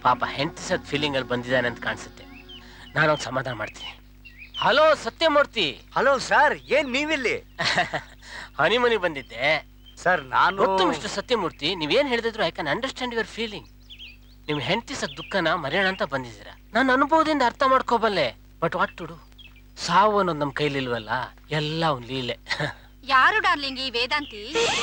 ಪಾಪ ಹೆಂಡತಿ ಸತ್ ಫೀಲಿಂಗ್ ಅಲ್ಲಿ ಬಂದಿದ್ದಾನೆ ಅಂತ ಕಾಣಿಸುತ್ತೆ ನಾನೊಂದು ಸಮಾಧಾನ ಮಾಡ್ತೀನಿ ಹಲೋ ಸತ್ಯಮೂರ್ತಿ ಹಲೋ ಸರ್ ಏನ್ ನೀವಿಲ್ಲಿ ಹನಿಮನಿ ಬಂದಿದ್ದೆ ಸರ್ ನಾನು ಗೊತ್ತು ಮಿಸ್ಟರ್ ಸತ್ಯಮೂರ್ತಿ ನೀವೇನ್ ಹೇಳಿದ್ರು I can understand your feeling ನಿಮ್ ಹೆಂಡತಿ ಸತ್ ದುಃಖನ ಮರೆಯೋಣ ಅಂತ ಬಂದಿದ್ದೀರಾ ನನ್ನ ಅನುಭವದಿಂದ ಅರ್ಥ ಮಾಡ್ಕೋಬಲ್ಲೆ ಬಟ್ ವಾಟ್ ಟು ಡು ಸಾವು ಅನ್ನೋದು ನಮ್ಮ ಕೈಲಿಲ್ವಲ್ಲ ಎಲ್ಲ ಒಂದ್ ಲೀಲೆ ಯಾರು ಡಾರ್ಲಿಂಗ್ ಈ ವೇದಾಂತಿ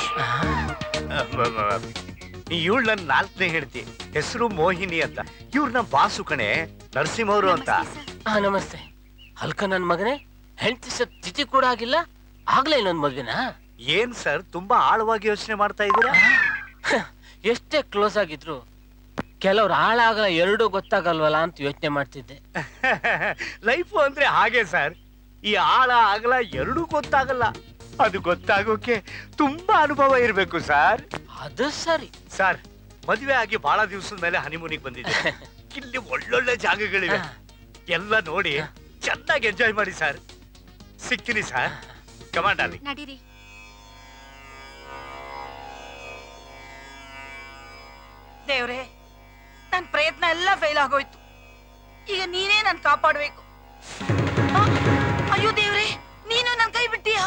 ಇವಳು ನನ್ನ ನಾಲ್ಕನೇ ಹೇಳ್ತಿ ಹೆಸರು ಮೋಹಿನಿ ಅಂತ ಇವ್ರು ನಮ್ಮ ಬಾಸು ಕಣೆ ನರಸಿಂಹವ್ರು ಅಂತ ಹಾ ನಮಸ್ತೆ ಹಲ್ಕ ನನ್ ಮಗನೇ ಹೆಂಡತಿ ಸತ್ ತಿಥಿ ಕೂಡ ಆಗಿಲ್ಲ ಆಗ್ಲೇ ಇನ್ನೊಂದ್ ಮದ್ವೆನಾ ಏನ್ ಸರ್ ತುಂಬಾ ಆಳವಾಗಿ ಯೋಚನೆ ಮಾಡ್ತಾ ಇದ್ದೀರಾ ಎಷ್ಟೇ ಕ್ಲೋಸ್ ಆಗಿದ್ರು ಕೆಲವ್ರು ಹಾಳಾಗಲ್ಲ ಎರಡೂ ಗೊತ್ತಾಗಲ್ವಲ್ಲ ಅಂತ ಯೋಚನೆ ಮಾಡ್ತಿದ್ದೆ ಲೈಫು ಅಂದ್ರೆ ಹಾಗೆ ಸರ್ ಈ ಆಳ ಆಗಲ ಎರಡೂ ಗೊತ್ತಾಗಲ್ಲ ಅದು ಗೊತ್ತಾಗೋಕೆ ತುಂಬಾ ಅನುಭವ ಇರ್ಬೇಕು ಸರ್ ಅದು ಸರಿ ಸರ್ ಮದುವೆ ಆಗಿ ಬಹಳ ದಿವಸದ ಮೇಲೆ ಹನಿಮೂನಿಗೆ ಬಂದಿದೆ ಇಲ್ಲಿ ಒಳ್ಳೊಳ್ಳೆ ಜಾಗಗಳಿವೆ ಎಲ್ಲ ನೋಡಿ ಚೆನ್ನಾಗಿ ಎಂಜಾಯ್ ಮಾಡಿ ಸರ್ ಸಿಗ್ತೀನಿ ಸರ್ ಕಮಾಂಡಾಲಿ ನಡೀರಿ ದೇವ್ರೆ ನನ್ ಪ್ರಯತ್ನ ಎಲ್ಲ ಫೇಲ್ ಆಗೋಯ್ತು ಈಗ ನೀನೇ ನನ್ ಕಾಪಾಡ್ಬೇಕು ಆ, ಅಯ್ಯೋ ದೇವ್ರೆ ನೀನು ನನ್ ಕೈ ಬಿಟ್ಟಿಯಾ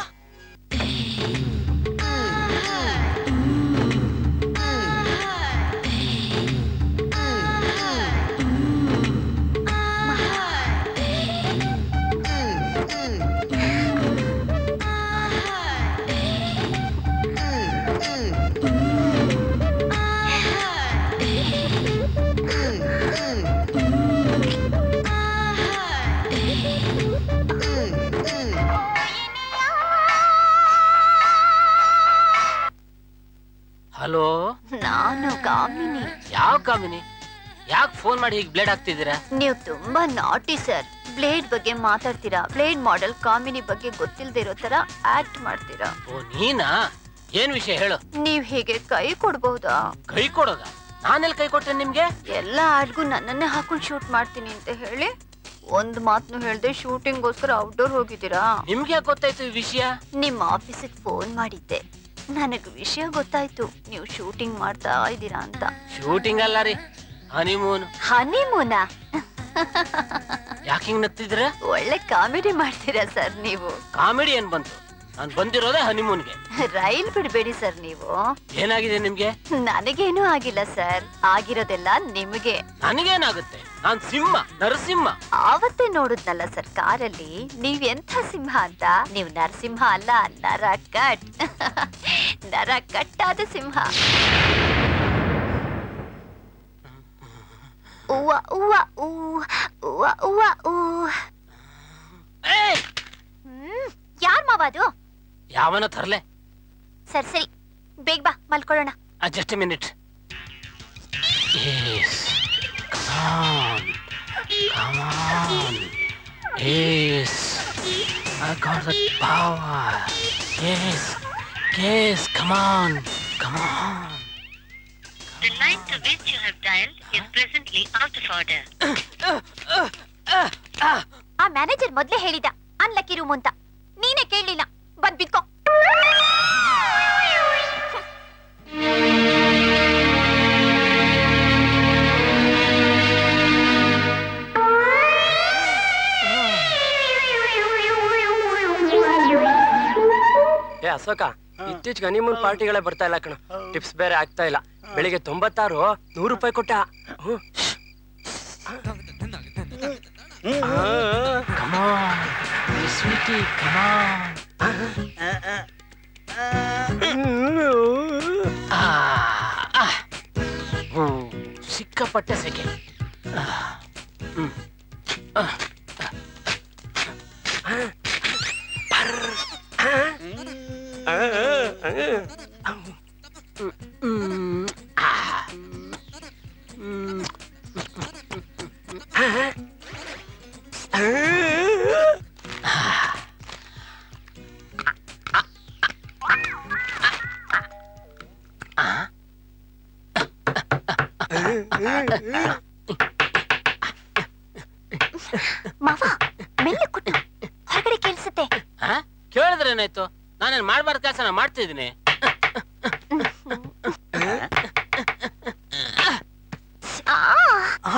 ಹಲೋ ನಾನು ಕಾಮಿನಿ ಯಾವ ಕಾಮಿನಿ ಯಾಕೆ ಫೋನ್ ಮಾಡಿ ಹೀಗೆ ಬ್ಲೇಡ್ ಆಗ್ತಿದ್ದೀರಾ ನೀವು ತುಂಬಾ ನಾಟಿ ಸರ್ ಬ್ಲೇಡ್ ಬಗ್ಗೆ ಮಾತಾಡ್ತೀರಾ ಬ್ಲೇಡ್ ಮಾಡೆಲ್ ಕಾಮಿನಿ ಬಗ್ಗೆ ಗೊತ್ತಿಲ್ದೇ ಇರೋ ತರ ಆಕ್ಟ್ ಮಾಡ್ತೀರಾ ಓ ನೀನಾ ಏನ್ ವಿಷಯ ಹೇಳು ನೀವ್ ಹೀಗೆ ಕೈ ಕೊಡ್ಬಹುದಾ ಕೈ ಕೊಡೋದ ನಾನೆಲ್ಲಿ ಕೈ ಕೊಟ್ಟೆ ನಿಮ್ಗೆ ಎಲ್ಲ ಆಡ್ಗೂ ನನ್ನನ್ನೇ ಹಾಕೊಂಡು ಶೂಟ್ ಮಾಡ್ತೀನಿ ಅಂತ ಹೇಳಿ ಒಂದ್ ಮಾತ್ನು ಹೇಳ್ದೆ ಶೂಟಿಂಗ್ಗೋಸ್ಕರ ಔಟ್ಡೋರ್ ಹೋಗಿದ್ದೀರಾ ನಿಮ್ಗೆ ಯಾಕೆ ಗೊತ್ತಾಯ್ತು ಈ ವಿಷಯ ನಿಮ್ಮ ಆಫೀಸಿಗೆ ಫೋನ್ ಮಾಡಿದ್ದೆ ನನಗ್ ವಿಷಯ ಗೊತ್ತಾಯ್ತು ನೀವು ಶೂಟಿಂಗ್ ಮಾಡ್ತಾ ಇದ್ದೀರಾ ಅಂತ ಶೂಟಿಂಗ್ ಅಲ್ಲ ರೀ ಹನಿಮೂನ್ ಹನಿಮೂನ ಯಾಕೆ ಹಿಂಗ್ ನಗ್ತಿದ್ರ ಒಳ್ಳೆ ಕಾಮಿಡಿ ಮಾಡ್ತೀರಾ ಸರ್ ನೀವು ಕಾಮಿಡಿ ಏನ್ ಬಂತು ನಾನ್ ಬಂದಿರೋದೇ ಹನಿಮೂನ್ಗೆ ರೈಲ್ ಬಿಡ್ಬೇಡಿ ಸರ್ ನೀವು ಏನಾಗಿದೆ ನಿಮ್ಗೆ ನನಗೇನೂ ಆಗಿಲ್ಲ ಸರ್ ಆಗಿರೋದೆಲ್ಲ ನಿಮಗೆ ನನಗೇನಾಗುತ್ತೆ ನಾನ್ ಸಿಂಹ ನರಸಿಂಹ ಆವತ್ತೇ ನೋಡುದ್ನಲ್ಲ ಸರ್ ಕಾರಲ್ಲಿ ನೀವ್ ಎಂಥ ಸಿಂಹ ಅಂತ ನೀವು ನರಸಿಂಹ ಅಲ್ಲ ನರ ಕಟ್ ನರ ಕಟ್ಟಾದ ಸಿಂಹ ಉವ್ವ ಉವ್ವ ಊ ಉವ್ವ ಉವ್ವ ಊ ಹ್ಮ್ ಯಾರ್ ಮಾವ ಅದು ಯಾವನ ತರ್ಲೆ ಸರಿ ಸರಿ ಬೇಗ ಬಾ ಮಲ್ಕೊಳ್ಳೋಣ just minute Come on. Yes. I got the power. Yes. Yes, come on. Come on. The line to which you have dialed is presently out of order. ಆ ಮ್ಯಾನೇಜರ್ ಮೊದ್ಲೇ ಹೇಳಿದ ಅನ್ಲಕ್ಕಿ ರೂಮ್ ಅಂತ ನೀನೇ ಕೇಳಲಿಲ್ಲ ಬಂದ್ ಬಿದ್ಕೋ ಏ ಅಶೋಕ ಇತ್ತೀಚೆಗೆ ಹನಿಮೂನ್ ಪಾರ್ಟಿಗಳೇ ಬರ್ತಾ ಇಲ್ಲ ಕಣ ಟಿಪ್ಸ್ ಬೇರೆ ಆಗ್ತಾ ಇಲ್ಲ ಬೆಳಿಗ್ಗೆ ತೊಂಬತ್ತಾರು ನೂರು ರೂಪಾಯಿ ಕೊಟ್ಟ ಹ್ಮ್. Come on. You sweetie, come on. ಆ, ಆ. ಹ್ಮ್, ಸಿಕ್ಕಾಪಟ್ಟೆ ಸೆಕೆ ಆ, ಹ್ಮ್. ಆ, ಹ್ಮ್. ಆ. ಹ್ಮ್. ಮಾವ ಮೆಲ್ಲ ಕುಟ್ಟು ಹೊರಗಡೆ ಕೇಳಿಸುತ್ತೆ ಆ? ಕೇಳಿದ್ರೆ ಏನಾಯ್ತು ನಾನೇನ್ ಮಾಡ್ಬಾರ್ದು ಕೆಲಸ ಮಾಡ್ತಿದ್ದೀನಿ ಆ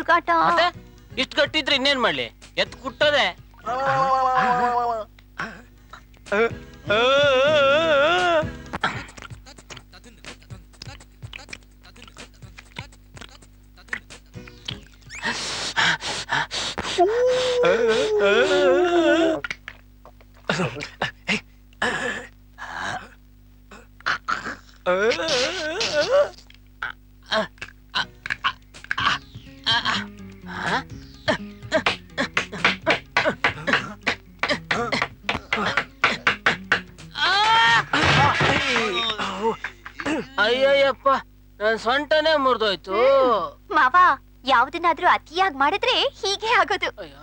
ಹುಡುಗಾಟ ಮತ್ತೆ ಇಷ್ಟು ಗಟ್ಟಿದ್ರೆ ಇನ್ನೇನ್ ಮಾಡ್ಲಿ ಎತ್ ಕುಟ್ಟೋದೆ ಅಯ್ಯಯ್ಯಪ್ಪ ನನ್ ಸೊಂಟನೇ ಮುರಿದೋಯ್ತು ಮಾವ ಯಾವ್ದನ್ನಾದ್ರೂ ಅತಿಯಾಗಿ ಮಾಡಿದ್ರೆ ಹೀಗೆ ಆಗೋದು ಅಯ್ಯೋ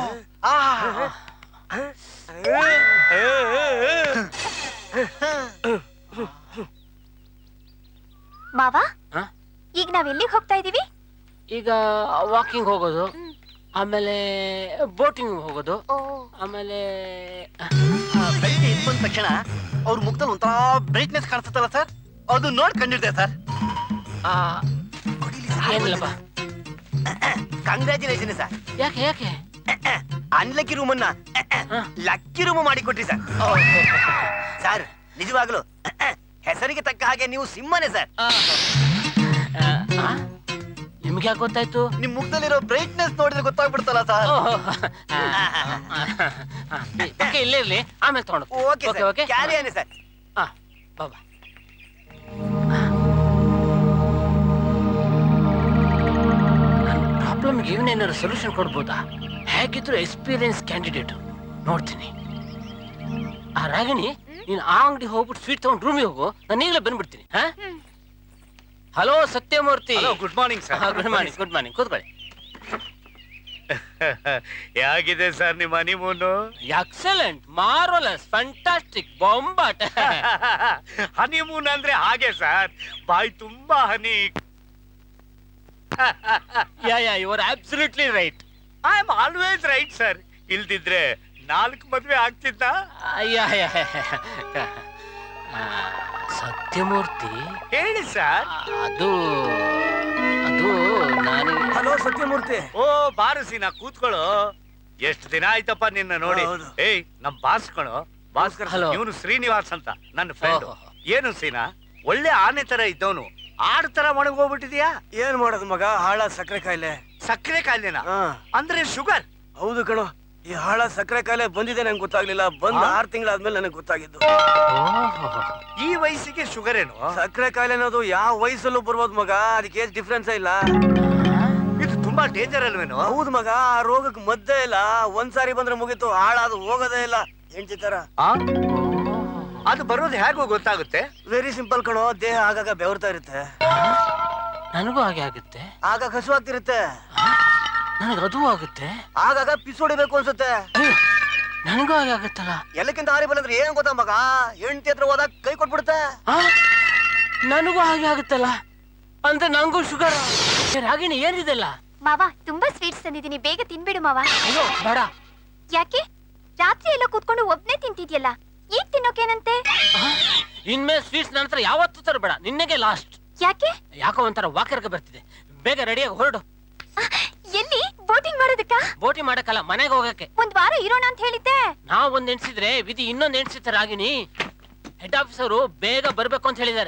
ಮಾವ ಹ? ಈಗ ನಾವ್ ಎಲ್ಲಿಗೆ ಹೋಗ್ತಾ ಇದೀವಿ ಈಗ ವಾಕಿಂಗ್ ಹೋಗೋದು ಆಮೇಲೆ ಬೋಟಿಂಗ್ ಹೋಗೋದು ಓ ಆಮೇಲೆ ಬೆಳಿಗ್ಗೆ ಎದ್ದು ಬಂದ ತಕ್ಷಣ ಅವ್ರ ಮುಖದಲ್ಲಿ ಒಂಥರ ಬ್ರೈಟ್ನೆಸ್ ಕಾಣಿಸುತ್ತಲ್ಲ ಸರ್ ಅದು ನೋಡಿ ಕಂಡಿಡ್ದೆ ಸರ್ ಆ, ಏನಿಲ್ಲಪ್ಪ ಕಂಗ್ರ್ಯಾಚುಲೇಷನ್ ಸರ್ ಯಾಕೆ ಯಾಕೆ ಅನ್ಲಕ್ಕಿ ರೂಮ್ ಅನ್ನ ಲಕ್ಕಿ ರೂಮ್ ಮಾಡಿ ಕೊಟ್ರಿ ಸರ್ ಸರ್ ನಿಜವಾಗ್ಲು ಹೆಸರಿಗೆ ತಕ್ಕ ಹಾಗೆ ನೀವು ಸಿಂಹನೇ ಸರ್ ಆ, ಆ, ನಿಮ್ಗೆ ಯಾಕೆ ಗೊತ್ತಾಯ್ತು ನಿಮ್ ಮುಖದಲ್ಲಿರೋ ಬ್ರೈಟ್ನೆಸ್ ನೋಡಿದ್ರೆ ಗೊತ್ತಾಗ್ಬಿಡ್ತಲ್ಲ ಸರ್ ಓಹೋ, ಆ, ಆ, ಆ, ಓಕೆ ಇಲ್ಲೇ ಇರ್ಲಿ ಆಮೇಲೆ ತಗೊಂಡು ಓಕೆ ಓಕೆ ಸರ್ ಓಕೆ ಕ್ಯಾರಿಯಾನೆ ಸರ್ ಹಾ ಬಾಬಾ ಪ್ರಾಬ್ಲಮ್ಗೆ ಇವನೇನಾದ್ರು ಸೊಲ್ಯೂಷನ್ ಕೊಡ್ಬೋದಾ ಹೇಗಿದ್ರು ಎಕ್ಸ್ಪೀರಿಯನ್ಸ್ ಕ್ಯಾಂಡಿಡೇಟ್ ನೋಡ್ತೀನಿ ಆ ರಾಗಿಣಿ ನೀನು ಆ ಅಂಗಡಿ ಹೋಗ್ಬಿಟ್ಟು ಸ್ವೀಟ್ ತಗೊಂಡು ರೂಮಿಗೆ ಹೋಗು ನಾನು ಈಗಲೇ ಬಂದ್ಬಿಡ್ತೀನಿ ಹಾ hello Satyamurthy hello good morning sir good morning good morning ಕೂತ್ಕೊಳ್ಳಿ ಹೇಗಿದೆ ಸರ್ ನಿಮ್ಮ ಹನಿಮೂನು ಎಕ್ಸಲೆಂಟ್ ಮಾರೋಲಸ್ ಫ್ಯಾಂಟಾಸ್ಟಿಕ್ ಬೊಂಬಾಟ್ ಹನಿಮೂನ್ ಅಂದ್ರೆ ಹಾಗೆ ಸರ್ ಬಾಯಿ ತುಂಬಾ honey yeah yeah you are absolutely right I am always right sir ಇಲ್ದಿದ್ರೆ ನಾಲ್ಕು ಮದ್ವೆ ಆಗ್ತಿದ್ದ ಅಯ್ಯ ಅಯ್ಯ, ಆ, ಸತ್ಯಮೂರ್ತಿ ಹೇಳಿ ಸರ್ ಆ, ಅದು ಅದು ನಾನು ಹಲೋ ಸತ್ಯಮೂರ್ತಿ ಓ ಬಾರಸಿನ ಕೂತ್ಕೊಳ್ಳೋ ಎಷ್ಟು ದಿನ ಆಯ್ತಪ್ಪ ನಿನ್ನ ನೋಡಿ ಹೌದು. ಏಯ್ ನಮ್ ಬಾಸ್ ಕಣೋ ಭಾಸ್ಕರ್ Hello. ಇವನು ಶ್ರೀನಿವಾಸ್ ಅಂತ ನನ್ನ ಫ್ರೆಂಡ್ ಓಹೋ. ಏನು ಸೀನಾ ಒಳ್ಳೆ ಆನೆ ತರ ಇದ್ದವನು ಆಡ್ ತರ ಹೋಗ್ಬಿಟ್ಟಿದ್ಯಾ ಏನ್ ಮಾಡೋದು ಮಗ ಹಾಳ ಸಕ್ಕರೆ ಕಾಯಿಲೆ ಸಕ್ಕರೆ ಕಾಯಿಲೆನಾ ಹಾ ಅಂದ್ರೆ ಶುಗರ್ ಹೌದು ಕಣೋ ಈ ಹಾಳ ಸಕ್ಕರೆ ಕಾಯಿಲೆ ಬಂದಿದೆ ನಂಗೆ ಗೊತ್ತಾಗ್ಲಿಲ್ಲ ಬಂದ್ ಆ? ಆರ್ ತಿಂಗಳಾದ್ಮೇಲೆ ನನಗೆ ಗೊತ್ತಾಗಿದ್ದು ಓಹೋ. ಈ ವಯಸ್ಸಿಗೆ ಶುಗರ್ ಏನು ಸಕ್ಕರೆ ಕಾಯಿಲೆ ಅನ್ನೋದು ಯಾವ ವಯಸ್ಸಲ್ಲೂ ಬರ್ಬೋದು ಮಗ ಅದಕ್ಕೆ ಏನ್ ಡಿಫ್ರೆನ್ಸ್ ಇಲ್ಲ ಇದು ತುಂಬಾ ಡೇಂಜರ್ ಅಲ್ವೇನೋ ಹೌದು ಮಗ ಆ ರೋಗಕ್ಕೆ ಮದ್ದೇ ಇಲ್ಲ ಒಂದ್ಸಾರಿ ಬಂದ್ರೆ ಮುಗೀತು ಹಾಳಾದು ಹೋಗೋದೇ ಇಲ್ಲ ಹೆಂಡತಿ ತರ ಆ? ಅದು ಬರೋದು ಹೇಗೋ ಗೊತ್ತಾಗುತ್ತೆ ವೆರಿ ಸಿಂಪಲ್ ಕಣೋ ದೇಹ ಆಗಾಗ ಬೆವರ್ತಾ ಇರುತ್ತೆ ನನಗೂ ಹಾಗೆ ಆಗುತ್ತೆ ಆಗಾಗ ಹಸುವಾಗ್ತಿರುತ್ತೆ ನನಗೆ ಅದು ಆಗುತ್ತೆ ಆಗಾಗ ಪಿಸ್ ಹೊಡಿಬೇಕು ಅನ್ಸುತ್ತೆ ಅಯ್ಯೋ, ನನಗೂ ಹಾಗೆ ಆಗುತ್ತಲ್ಲ ಎಲ್ಲಕ್ಕಿಂತ ಹಾರಿ ಬಂದ್ರೆ ಏನ್ ಗೊತ್ತಾ ಮಗ ಹೆಂಡತಿ ಹತ್ರ ಹೋದಾಗ ಕೈ ಕೊಟ್ಬಿಡುತ್ತೆ ಆ? ನನಗೂ ಹಾಗೆ ಆಗುತ್ತಲ್ಲ ಅಂದ್ರೆ ನಂಗೂ ಶುಗರ್ ರಾಗಿಣಿ ಏನಿದೆಲ್ಲ ಮಾವ ತುಂಬಾ ಸ್ವೀಟ್ಸ್ ತಂದಿದ್ದೀನಿ ಬೇಗ ತಿನ್ಬಿಡು ಮಾವ ಅಯ್ಯೋ ಬೇಡ ಯಾಕೆ ರಾತ್ರಿ ಎಲ್ಲ ಕೂತ್ಕೊಂಡು ಒಬ್ನೇ ತಿಂತಿದ್ಯಲ್ಲ ಈಗ ತಿನ್ನೋಕೇನಂತೆ ಆ? ಇನ್ಮೇಲೆ ಸ್ವೀಟ್ಸ್ ನನ್ನ ಹತ್ರ ಯಾವತ್ತೂ ತರಬೇಡ ನಿನ್ನೆಗೆ ಲಾಸ್ಟ್ ಯಾಕೆ ಯಾಕೋ ಒಂಥರ ವಾಕರ್ಗೆ ಬರ್ತಿದೆ ಬೇಗ ರೆಡಿಯಾಗಿ ಹೊರಡು ಎಲ್ಲಿ ಬೋಟಿಂಗ್ ಮಾಡೋದಕ್ಕ ಬೋಟಿ ಮಾಡಕ್ಕಲ್ಲ ಮನೆಗೆ ಹೋಗಕ್ಕೆ ಒಂದ್ ವಾರ ಇರೋಣ ಅಂತ ಹೇಳಿದ್ದೆ ನಾವು ಒಂದ್ ಎಣ್ಸಿದ್ರೆ ವಿಧಿ ಇನ್ನೊಂದ್ ಎಣ್ಸಿತ್ತ ರಾಗಿಣಿ ಹೆಡ್ ಆಫೀಸರು ಬೇಗ ಬರ್ಬೇಕು ಅಂತ ಹೇಳಿದ್ದಾರೆ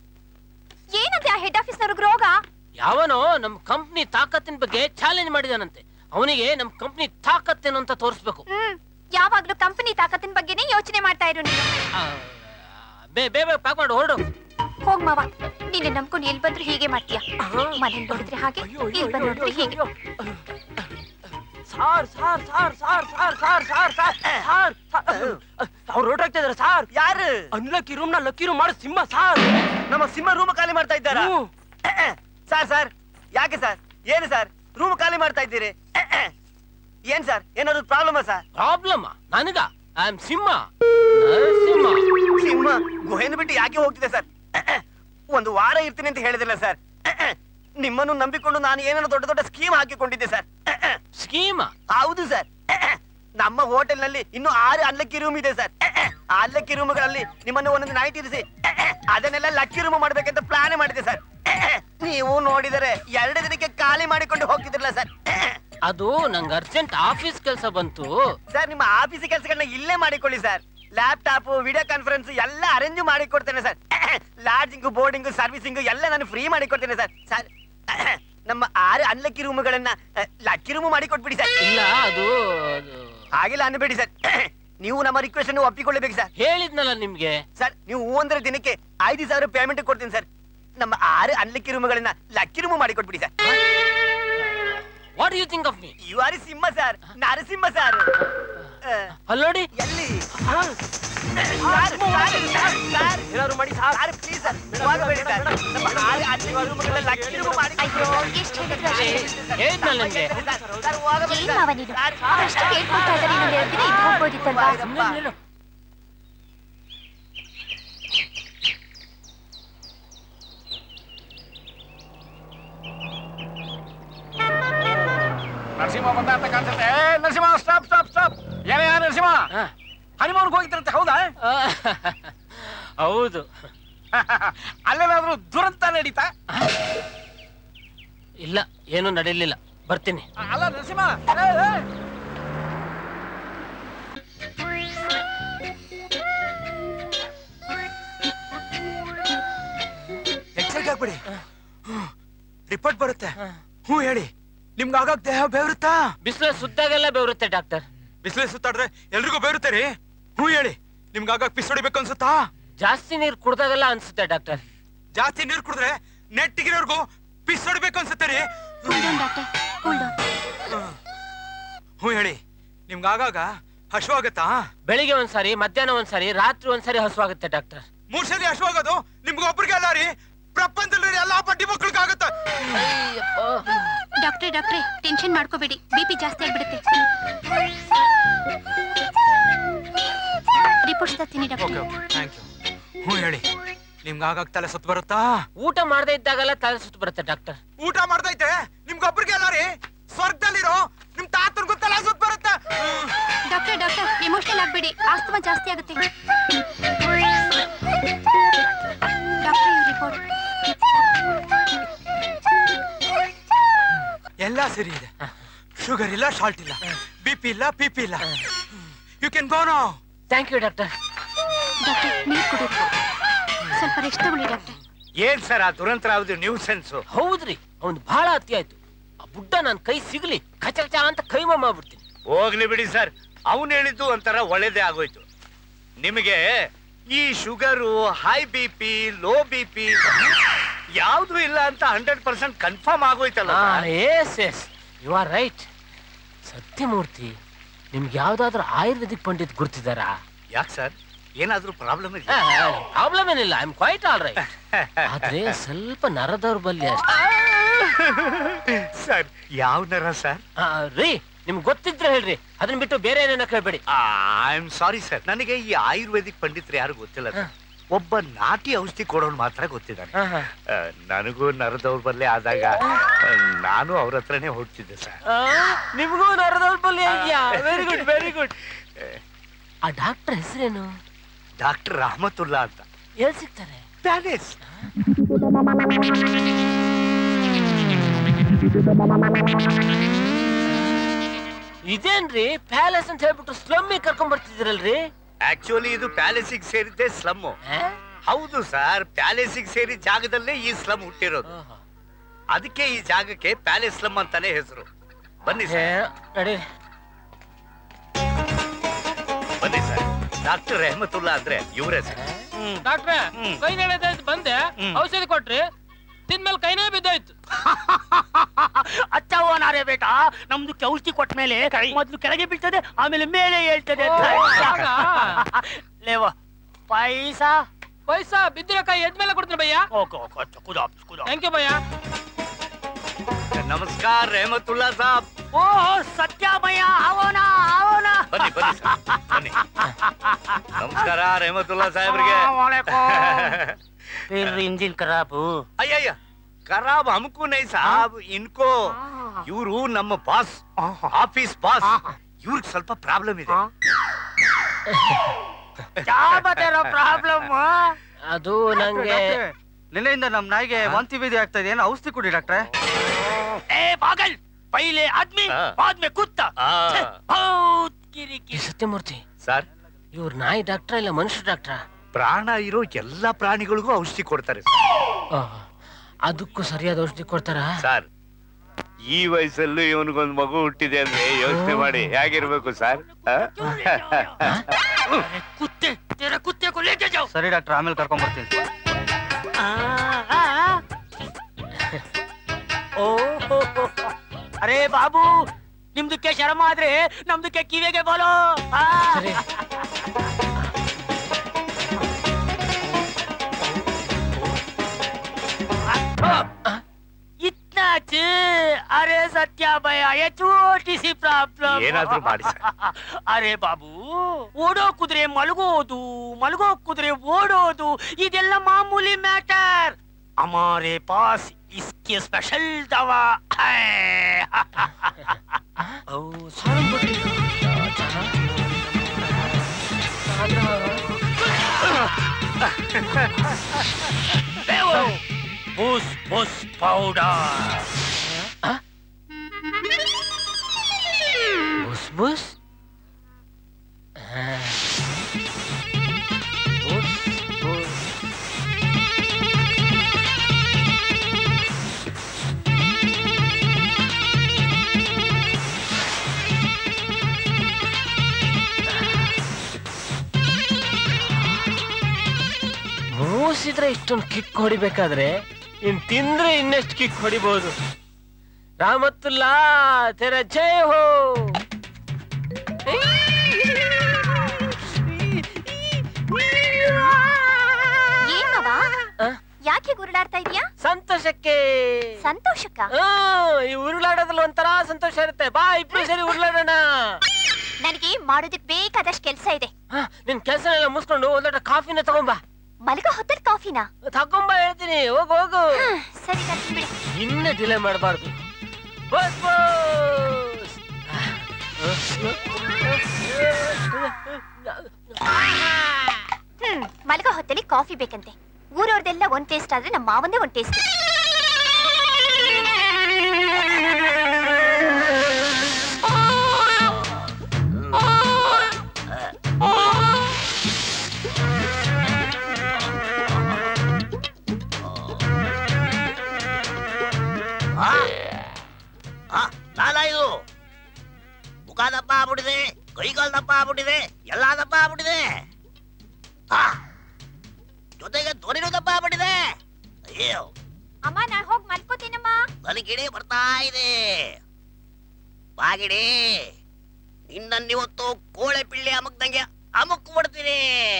ಏನಂತೆ ಆ ಹೆಡ್ ಆಫೀಸ್ ನವ್ರಿಗೆ ರೋಗ ಯಾವನೋ ನಮ್ ಕಂಪ್ನಿ ತಾಕತ್ತಿನ ಬಗ್ಗೆ ಚಾಲೆಂಜ್ ಮಾಡಿದಾನಂತೆ ಅವನಿಗೆ ನಮ್ ಕಂಪ್ನಿ ತಾಕತ್ತೇನು ಅಂತ ತೋರಿಸ್ಬೇಕು ಹ್ಮ್ ಯಾವಾಗ್ಲೂ ಕಂಪನಿ ತಾಕತ್ತಿನ ಬಗ್ಗೆನೇ ಯೋಚನೆ ಮಾಡ್ತಾ ಇರು ನೀನು ಆ, ಬೇ ಬೇಗ ಪ್ಯಾಕ್ ಮಾಡಿ ಹೊರಡು ಹೋಗ್ ಮಾವ ನೀನೆ ನಂಬ್ಕೊಂಡು ಎಲ್ ಬಂದ್ರು ಹೀಗೆ ಮಾಡ್ತೀಯ ಮನೇಲಿ ನೋಡಿದ್ರೆ ಹಾಗೆ ಇಲ್ಲಿ ಬಂದ್ ನೋಡಿದ್ರೆ ಹೀಗೆ sir sir sir sir sir sir sir sir sir ಅವ್ರು ರೋಡ್ ಆಗ್ತಾ ಇದಾರೆ ಸಾರ್ ಯಾರು ಅನ್ಲಕ್ಕಿ ರೂಮ್ ನ ಲಕ್ಕಿ ರೂಮ್ ಮಾಡೋ ಸಿಂಹ ಸಾರ್ ನಮ್ಮ ಸಿಂಹ ರೂಮ್ ಖಾಲಿ ಮಾಡ್ತಾ ಇದ್ದಾರಾ ಹ್ಮ್. ಸರ್ ಸರ್ ಯಾಕೆ ಸರ್ ಏನು ಸರ್ ರೂಮ್ ಖಾಲಿ ಮಾಡ್ತಾ ಇದ್ದೀರಿ ಏನ್ ಸರ್ ಏನಾದ್ರು ಪ್ರಾಬ್ಲಮ್ ಸರ್ ಪ್ರಾಬ್ಲಮ್ ನನಗ ಐ ಆಮ್ ಸಿಂಹ ನರಸಿಂಹ ಸಿಂಹ ಗುಹೆಯನ್ನು ಬಿಟ್ಟು ಯಾಕೆ ಹೋಗ್ತಿದೆ ಸರ್ ಒಂದು ವಾರ ಇರ್ತೀನಿ ಅಂತ ಹೇಳಿದಿಲ್ಲ ಸರ್ ನಿಮ್ಮನ್ನು ನಂಬಿಕೊಂಡು ನಾನು ಏನೇನೋ ದೊಡ್ಡ ದೊಡ್ಡ ಸ್ಕೀಮ್ ಹಾಕಿಕೊಂಡಿದ್ದೆ ಸರ್ ಸ್ಕೀಮ ಹೌದು ಸರ್ ನಮ್ಮ ಹೋಟೆಲ್ ನಲ್ಲಿ ಇನ್ನು ಆರು ಅಲ್ಲಕ್ಕಿ ರೂಮ್ ಇದೆ ಸರ್ ಆ ಅಲ್ಲಕ್ಕಿ ರೂಮ್ಗಳಲ್ಲಿ ನಿಮ್ಮನ್ನು ಒಂದೊಂದು ನೈಟ್ ಇರಿಸಿ ಅದನ್ನೆಲ್ಲ ಲಕ್ಕಿ ರೂಮ್ ಮಾಡ್ಬೇಕಂತ ಪ್ಲಾನ್ ಮಾಡಿದೆ ಸರ್ ನೀವು ನೋಡಿದರೆ ಎರಡು ದಿನಕ್ಕೆ ಖಾಲಿ ಮಾಡಿಕೊಂಡು ಹೋಗ್ತಿದ್ರಲ್ಲ ಸರ್ ಅದು ನಂಗೆ ಅರ್ಜೆಂಟ್ ಆಫೀಸ್ ಕೆಲಸ ಬಂತು ಸರ್ ನಿಮ್ಮ ಆಫೀಸ್ ಕೆಲಸಗಳನ್ನ ಇಲ್ಲೇ ಮಾಡಿಕೊಳ್ಳಿ ಸರ್ ಲ್ಯಾಪ್ಟಾಪ್ ವಿಡಿಯೋ ಕಾನ್ಫರೆನ್ಸ್ ಎಲ್ಲ ಅರೇಂಜ್ ಮಾಡಿ ಕೊಡ್ತೇನೆ ಸರ್ ಲಾಡ್ಜಿಂಗು ಬೋರ್ಡಿಂಗು ಸರ್ವಿಸಿಂಗು ಎಲ್ಲ ನಾನು ಫ್ರೀ ಮಾಡಿ ಕೊಡ್ತೇನೆ ಸರ್ ಸರ್ ನಮ್ಮ ಆರು ಅನ್ಲಕ್ಕಿ ರೂಮ್ಗಳನ್ನ ಲಕ್ಕಿ ರೂಮ್ ಮಾಡಿ ಕೊಟ್ಬಿಡಿ ಸರ್ ಇಲ್ಲ ಅದು ಅದು ಹಾಗೆಲ್ಲ ಅನ್ಬೇಡಿ ಸರ್ ನೀವು ನಮ್ಮ ರಿಕ್ವೆಸ್ಟ್ ಅನ್ನು ಒಪ್ಪಿಕೊಳ್ಳಬೇಕು ಸರ್ ಹೇಳಿದ್ನಲ್ಲ ನಿಮ್ಗೆ ಸರ್ ನೀವು ಹೂ ಅಂದ್ರೆ ದಿನಕ್ಕೆ ಐದು ಸಾವಿರ ಪೇಮೆಂಟ್ ಕೊಡ್ತೀನಿ ಸರ್ ನಮ್ಮ ಆರು ಅನ್ಲಕ್ಕಿ ರೂಮ್ಗಳನ್ನ ಲಕ್ಕಿ ರೂಮ್ ಮಾಡಿ ಕೊಟ್ಬಿಡಿ sir what you think of me you are Simha sir Narasimha sir ಅಲ್ಲಿ ನೋಡಿ ಎಲ್ಲಿ ಸರ್, ಸರ್, ಸರ್, ಸರ್, ಏನಾದ್ರು ಮಾಡಿ ಸಾರ್ ಸರ್, please ಸರ್, ಹೋಗಬೇಡಿ ಸರ್. ನಮ್ಮ ಆರು ಅನ್ಲಕ್ಕಿ ರೂಮ್ಗಳನ್ನ ಲಕ್ಕಿ ರೂಮ್ ಮಾಡಿ ಅಯ್ಯೋ ಎಷ್ಟು ಹೇಳಿದ್ರು ಅಷ್ಟೇ. ಹೇಳಿದ್ನಲ್ಲ ನಿಮ್ಗೆ ಸರ್, ಸರ್, ಹೋಗಬೇಡಿ ಏನ್ ಸರ್. ಮಾವ ನೀನು ಅಷ್ಟು ಕೇಳ್ಕೊಳ್ತಾ ಇದ್ದಾರೆ ಇನ್ನೊಂದು ಎರಡು ದಿನ ಇದ್ದು ಹೋಗ್ಬೋದಿತ್ತಲ್ವಾ ಸುಮ್ನೆ ನಿಲ್ಲು. ನರಸಿಂಹ ಬಂದ ಅಂತ ಕಾಣಿಸುತ್ತೆ ಏ, ನರಸಿಂಹ ಸ್ಟಾಪ್ ಸ್ಟಾಪ್ ಸ್ಟಾಪ್ ಏನೇ ನರಸಿಂಹ ಹಾ. ಹನಿಮೂನ್ಗೆ ಹೋಗಿದ್ರಂತೆ ಹೌದಾ ಆ, ಹೌದು ಅಲ್ಲೇನಾದ್ರೂ ದುರಂತ ನಡೀತಾ ಇಲ್ಲ ಏನು ನಡೀಲಿಲ್ಲ ಬರ್ತೀನಿ ಅಲ್ಲ ನರಸಿಂಹ ಏ, ಏ. ಎಚ್ಚರಿಕೆ ಆಗ್ಬಿಡಿ ರಿಪೋರ್ಟ್ ಬರುತ್ತೆ ಹ್ಞೂ ಹೇಳಿ ನಿಮ್ಗೆ ಆಗಾಗ ದೇಹ ಬೇರುತ್ತಾ ಬಿಸಿಲು ಸುದ್ದಾಗೆಲ್ಲ ಬೆವರುತ್ತೆ ಡಾಕ್ಟರ್ ಬಿಸಿಲು ಸುತ್ತಾಡ್ರೆ ಎಲ್ರಿಗೂ ಬೇರುತ್ತೆ ರೀ ಹ್ಞೂ ಹೇಳಿ ನಿಮ್ಗೆ ಆಗಾಗ ಪಿಸ್ ಹೊಡಿಬೇಕು ಅನ್ಸುತ್ತಾ ಜಾಸ್ತಿ ನೀರು ಕುಡ್ದಾಗೆಲ್ಲ ಅನ್ಸುತ್ತೆ ಡಾಕ್ಟರ್ ಜಾಸ್ತಿ ನೀರು ಕುಡಿದ್ರೆ ನೆಟ್ಟಿಗಿರೋರ್ಗು ಪಿಸ್ ಹೊಡಿಬೇಕು ಅನ್ಸುತ್ತೆ ರೀ cool down doctor cool down ಹ್ಞೂ ಹೇಳಿ ನಿಮ್ಗೆ ಆಗಾಗ ಹಶ್ವಾಗತ್ತಾ ಬೆಳಿಗ್ಗೆ ಒಂದ್ಸಾರಿ ಮಧ್ಯಾಹ್ನ ಒಂದ್ಸಾರಿ ರಾತ್ರಿ ಒಂದ್ಸಾರಿ ಹಸುವಾಗುತ್ತೆ ಡಾಕ್ಟರ್ ಮೂರ್ ಸಲ ಹಶ್ವಾಗೋದು ನಿಮ್ಗೆ ಒಬ್ರಿಗೆ ಅಲ್ಲ ರೀ ಪ್ರಪಂಚದಲ್ಲಿ ಎಲ್ಲಾ ಪಟ್ಟಿ ಮಕ್ಕಳಿಗಾಗತ್ತ ಡಾಕ್ಟ್ರೆ ಡಾಕ್ಟ್ರೆ ಟೆನ್ಷನ್ ಮಾಡ್ಕೋಬೇಡಿ ಬಿಪಿ ಜಾಸ್ತಿ ಆಗ್ಬಿಡುತ್ತೆ ರಿಪೋರ್ಟ್ಸ್ ತರ್ತೀನಿ ಓಕೆ ಡಾಕ್ಟ್ರೆ ಓಕೆ ಥ್ಯಾಂಕ್ ಯು ಹ್ಞೂ ಹೇಳಿ ನಿಮ್ಗೆ ಆಗಾಗ ತಲೆ ಸುತ್ತ ಬರುತ್ತಾ ಊಟ ಮಾಡದೇ ಇದ್ದಾಗೆಲ್ಲ ತಲೆ ಸುತ್ತು ಬರುತ್ತೆ ಡಾಕ್ಟರ್ ಊಟ ಮಾಡ್ದೈತೆ ನಿಮ್ಗೆ ಒಬ್ರಿಗೆ ಅಲ್ಲ ರೀ ಸ್ವರ್ಗದಲ್ಲಿರೋ ನಿಮ್ ತಾತನ್ಗೂ ತಲೆ ಸುತ್ತ ಬರುತ್ತೆ ಡಾಕ್ಟರ್ ಡಾಕ್ಟರ್ ಎಮೋಷನಲ್ ಆಗ್ಬೇಡಿ ಆಸ್ತಮಾ ಜಾಸ್ತಿ ಆಗುತ್ತೆ ಡಾಕ್ಟರ್ ರಿಪೋರ್ಟ್ ಎಲ್ಲ ಸರಿ ಇದೆ ಶುಗರ್ ಇಲ್ಲ ಶಾಲ್ಟ್ ಇಲ್ಲ ಬಿ ಪಿ ಇಲ್ಲ ಪಿ ಪಿ ಇಲ್ಲ you can go no thank you doctor doctor ನೀರು ಕುಡಿಯೋದು ಸ್ವಲ್ಪ ರೆಸ್ಟ್ ತಗೊಳ್ಳಿ ಡಾಕ್ಟರ್ ಏನ್ ಸರ್ ಆ ದುರಂತರ ಯಾವ್ದು ನ್ಯೂ ಸೆನ್ಸು ಹೌದ್ರಿ ಅವ್ನ್ ಬಹಳ ಅತಿ ಆಯ್ತು ಆ ಬುಡ್ಡ ನನ್ ಕೈ ಸಿಗ್ಲಿ ಕಚ ಕಚ ಅಂತ ಕೈಮ ಮಾಡ್ಬಿಡ್ತೀನಿ ಹೋಗ್ಲಿ ಬಿಡಿ ಸರ್ ಅವನು ಹೇಳಿದ್ದು ಒಂಥರ ಒಳ್ಳೇದೇ ಆಗೋಯ್ತು ನಿಮಗೆ ಈ sugar high B P low B P ಯಾವ್ದು ಇಲ್ಲ ಅಂತ ಹಂಡ್ರೆಡ್ ಪರ್ಸೆಂಟ್ ಕನ್ಫರ್ಮ್ ಆಗೋಯ್ತಲ್ಲ sir? Yes yes you are right Satyamurthy ನಿಮ್ಗೆ ಯಾವ್ದಾದ್ರು ಆಯುರ್ವೇದಿಕ್ ಪಂಡಿತ್ ಗುರ್ತಿದಾರಾ ಯಾಕೆ ಸರ್ ಏನಾದ್ರೂ ಪ್ರಾಬ್ಲಮ್ ಇದೆ ಪ್ರಾಬ್ಲಮ್ ಏನಿಲ್ಲ I am quite all right ಆದ್ರೆ ಸ್ವಲ್ಪ ನರ ದೌರ್ಬಲ್ಯ ಅಷ್ಟೇ ಸರ್ ಯಾವ ನರ ಸರ್ ಆ, ರೀ ನಿಮ್ಗೆ ಗೊತ್ತಿದ್ರೆ ಹೇಳ್ರಿ ಅದನ್ನ ಬಿಟ್ಟು ಬೇರೆ ಏನೇನೋ ಕೇಳ್ಬೇಡಿ ಐ ಆಮ್ ಸಾರಿ ಸರ್ ನನಗೆ ಈ ಆಯುರ್ವೇದಿಕ್ ಪಂಡಿತರು ಯಾರು ಗೊತ್ತಿಲ್ಲ ಸರ್. ಒಬ್ಬ ನಾಟಿ ಔಷಧಿ ಕೊಡೋನು ಮಾತ್ರ ಗೊತ್ತಿದ್ದಾನೆ ಹಾ, ಹಾ. ಆ, ನನಗೂ ನರ ದೌರ್ಬಲ್ಯ ಆದಾಗ ಆ, ನಾನು ಅವ್ರ ಹತ್ರನೇ ಹೊಡ್ತಿದ್ದೆ ಸರ್ ಆ, ನಿಮ್ಗೂ ನರ ದೌರ್ಬಲ್ಯ ವೆರಿ ಗುಡ್ ವೆರಿ ಗುಡ್ ಆ ಡಾಕ್ಟರ್ ಹೆಸರೇನು ಡಾಕ್ಟರ್ ರಹಮತುಲ್ಲಾ ಅಂತ ಎಲ್ಲಿ ಸಿಗ್ತಾರೆ ಪ್ಯಾಲೇಸ್ ಇದೇನ್ರಿ ಪ್ಯಾಲೇಸ್ ಅಂತ ಹೇಳ್ಬಿಟ್ಟು ಸ್ಲಮ್ಮಿ ಕರ್ಕೊಂಡ್ ಬರ್ತಿದ್ದೀರಲ್ರಿ ಆಕ್ಚುಲಿ ಇದು ಪ್ಯಾಲೇಸಿಗೆ ಸೇರಿದ್ದೆ ಸ್ಲಮ್ ಆ? ಹೌದು ಸರ್ ಪ್ಯಾಲೇಸಿಗೆ ಸೇರಿ ಜಾಗದಲ್ಲೇ ಈ ಸ್ಲಮ್ ಹುಟ್ಟಿರೋದು ಓಹೋ. ಅದಕ್ಕೆ ಈ ಜಾಗಕ್ಕೆ ಪ್ಯಾಲೇಸ್ ಸ್ಲಮ್ ಅಂತಾನೆ ಹೆಸರು ಬನ್ನಿ ಏ, ಸರ್ ನಡಿ ಬನ್ನಿ ಸರ್ ಡಾಕ್ಟರ್ ರೆಹಮತುಲ್ಲಾ ಅಂದ್ರೆ ಇವರೇ ಸರ್ ಡಾಕ್ಟ್ರೆ ಹ್ಮ್. ಕೈ ನಡೆದಾಯ್ತು ಬಂದೆ ಹ್ಮ್. ಔಷಧಿ ಕೊಟ್ರಿ ತಿಂದ್ಮೇಲೆ ಕೈನೇ ಬಿದ್ದಾಯ್ತು ಅಚ್ಚ ಓನಾರೇ ಬೇಟ ನಮ್ದು ಔಷಧಿ ಕೊಟ್ಟ ಮೇಲೆ ಮೊದ್ಲು ಕೆಳಗೆ ಬೀಳ್ತದೆ ಆಮೇಲೆ ಮೇಲೆ ಹೇಳ್ತದೆ ಅಂತ. ಹಾಗಾ? ಲೇವ ಪೈಸಾ ಪೈಸಾ ಬಿದ್ದಿರೋ ಕೈ ಎದ್ಮೇಲೆ ಕೊಡ್ತೀನಿ ಭಯ್ಯ ಓಕೆ ಓಕೆ ಕುದಾ ಕುದಾ ಥ್ಯಾಂಕ್ ಯು ಭಯ್ಯ ನಮಸ್ಕಾರ ರೆಹಮತುಲ್ಲಾ ಸಾಬ್ ಓ ಸತ್ಯಮಯ ಅವನ ಅವನ ಬನ್ನಿ ಬನ್ನಿ ಸರ್ ಬನ್ನಿ ನಮಸ್ಕಾರ ರೆಹಮತುಲ್ಲಾ ಸಾಹೇಬ್ರಿಗೆ फिर इंजन खराब हो ಅಯ್ಯಯ್ಯ ಖರಾಬ್ ಹಮ್ಕು ನೈ ಸಾಬ್ ಇನ್ಕೋ ಇವರು ನಮ್ಮ ಬಾಸ್ ಆಫೀಸ್ ಬಾಸ್ ಇವ್ರಿಗೆ ಸ್ವಲ್ಪ ಪ್ರಾಬ್ಲಮ್ ಇದೆ क्या बता रहा प्रॉब्लम ಅದು ನಂಗೆ ನಿನ್ನೆಯಿಂದ ನಮ್ ನಾಯಿಗೆ ವಾಂತಿ ಭೇದಿ ಆಗ್ತಾ ಇದೆ ಏನು ಔಷಧಿ ಕೊಡಿ ಡಾಕ್ಟ್ರೆ ए पागल पहले आदमी हाँ। बाद में कुत्ता ಆ, छे, बहुत गिरी ಈ गिरी ಸತ್ಯಮೂರ್ತಿ ಸರ್ ಇವ್ರ ನಾಯಿ ಡಾಕ್ಟ್ರಾ ಇಲ್ಲ ಮನುಷ್ಯ ಡಾಕ್ಟ್ರಾ ಪ್ರಾಣ ಇರೋ ಎಲ್ಲಾ ಪ್ರಾಣಿಗಳಿಗೂ ಔಷಧಿ ಕೊಡ್ತಾರೆ ಸರ್. ಅದಕ್ಕೂ ಸರಿಯಾದ ಔಷಧಿ ಕೊಡ್ತಾರಾ ಸರ್ ಈ ವಯಸ್ಸಲ್ಲೂ ಇವನಿಗೊಂದು ಮಗು ಹುಟ್ಟಿದೆ ಅಂದ್ರೆ ಯೋಚನೆ ಮಾಡಿ ಹೇಗಿರ್ಬೇಕು ಸರ್ ಆ? अरे कुत्ते तेरे कुत्ते को लेके जाओ ಸರಿ ಡಾಕ್ಟ್ರ್ ಆಮೇಲೆ ಕರ್ಕೊಂಡ್ ಬರ್ತೀನಿ आ, आ, आ। ಓ ಹೋ, ಹೋ, ಹೋ. ಅರೆ ಬಾಬು ನಿಮ್ದಕ್ಕೆ ಶರಮ ಆದ್ರೆ ನಮ್ದಕ್ಕೆ ಕಿವಿಗೆ ಬೋಲೋ ಆ. ಸರಿ इतना अच्छे अरे सत्या भैया ये छोटी सी ಪ್ರಾಬ್ಲಮ್ ಏನಾದ್ರೂ ಮಾಡಿ ಸರ್. ಅರೆ ಬಾಬು ಓಡೋ ಕುದುರೆ ಮಲಗೋದು ಮಲಗೋ ಕುದುರೆ ಓಡೋದು ಇದೆಲ್ಲ ಮಾಮೂಲಿ ಮ್ಯಾಟರ್ ಹಮಾರೆ ಪಾಸ್ इसके स्पेशल दवा है ಓ ಸಾಲನ್ ಬಿಡ್ರಿ ಚಹಾ? बेवो बुस बुस पाउडर ಬುಸ್ ಬುಸ್ ಆ. ಬುಸ್ ಬುಸ್ ಮೂಸಿದ್ರೆ ಇಷ್ಟೊಂದು ಕಿಕ್ ಹೊಡಿಬೇಕಾದ್ರೆ ಇನ್ ತಿಂದ್ರೆ ಇನ್ನೆಷ್ಟು ಕಿಕ್ ಹೊಡಿಬಹುದು ರಾಮತ್ತುಲ್ಲಾ ತೆರ ಜಯ ಹೋ ಏನ್ ಮಾವ ಆ? ಯಾಕೆ ಗುರುಳಾಡ್ತಾ ಇದೀಯಾ ಸಂತೋಷಕ್ಕೆ ಸಂತೋಷಕ್ಕ ಆ, ಈ ಉರುಳಾಡೋದ್ರಲ್ಲಿ ಒಂಥರ ಸಂತೋಷ ಇರುತ್ತೆ ಬಾ ಇಬ್ರು ಸೇರಿ ಉರುಳಾಡೋಣ ನನಗೆ ಮಾಡೋದಕ್ ಬೇಕಾದಷ್ಟು ಕೆಲ್ಸ ಇದೆ ಆ, ನಿನ್ ಕೆಲಸ ಎಲ್ಲ ಮುಗಿಸ್ಕೊಂಡು ಒಂದ್ ಲೋಟ ಕಾಫಿನ ತಗೊಂಬಾ ಮಲಗೋ ಹೊತ್ತಲ್ ಕಾಫಿನ ತಗೊಂಬಾ ಹೇಳ್ತೀನಿ ಹೋಗು ಹೋಗು ಸರಿ ಬರ್ತೀನಿ ಬಿಡಿ ಇನ್ನ ಡಿಲೇ ಮಾಡಬಾರ್ದು ಬಸ್ ಬಸ್ ಹ್ಮ್ ಮಲಗೋ ಹೊತ್ತಲ್ಲಿ ಕಾಫಿ ಬೇಕಂತೆ ಊರವ್ರದೆಲ್ಲ ಒಂದ್ ಟೇಸ್ಟ್ ಆದ್ರೆ ನಮ್ಮ ಮಾವಂದೇ ಒಂದ್ ಟೇಸ್ಟ್ ನಾಲ ಇದು ಮುಖ ದಪ್ಪ ಆಗ್ಬಿಟ್ಟಿದೆ ಕೈಕಾಲ್ ದಪ್ಪ ಆಗ್ಬಿಟ್ಟಿದೆ ಎಲ್ಲ ದಪ್ಪ ಆಗ್ಬಿಟ್ಟಿದೆ ಆ, ಜೊತೆಗೆ ಧ್ವನಿನೂ ದಪ್ಪ ಆಗ್ಬಿಟ್ಟಿದೆ ಅಯ್ಯೋ ಅಮ್ಮ ನಾನ್ ಹೋಗ್ ಮಲ್ಕೋತೀನಮ್ಮ ನನಗಿಡೇ ಬರ್ತಾ ಇದೆ ಬಾಗಿಡಿ ನಿನ್ನನ್ನಿವತ್ತು ಕೋಳೆ ಪಿಳ್ಳಿ ಅಮಕ್ದಂಗೆ ಅಮಕ್ ಬಿಡ್ತೀನಿ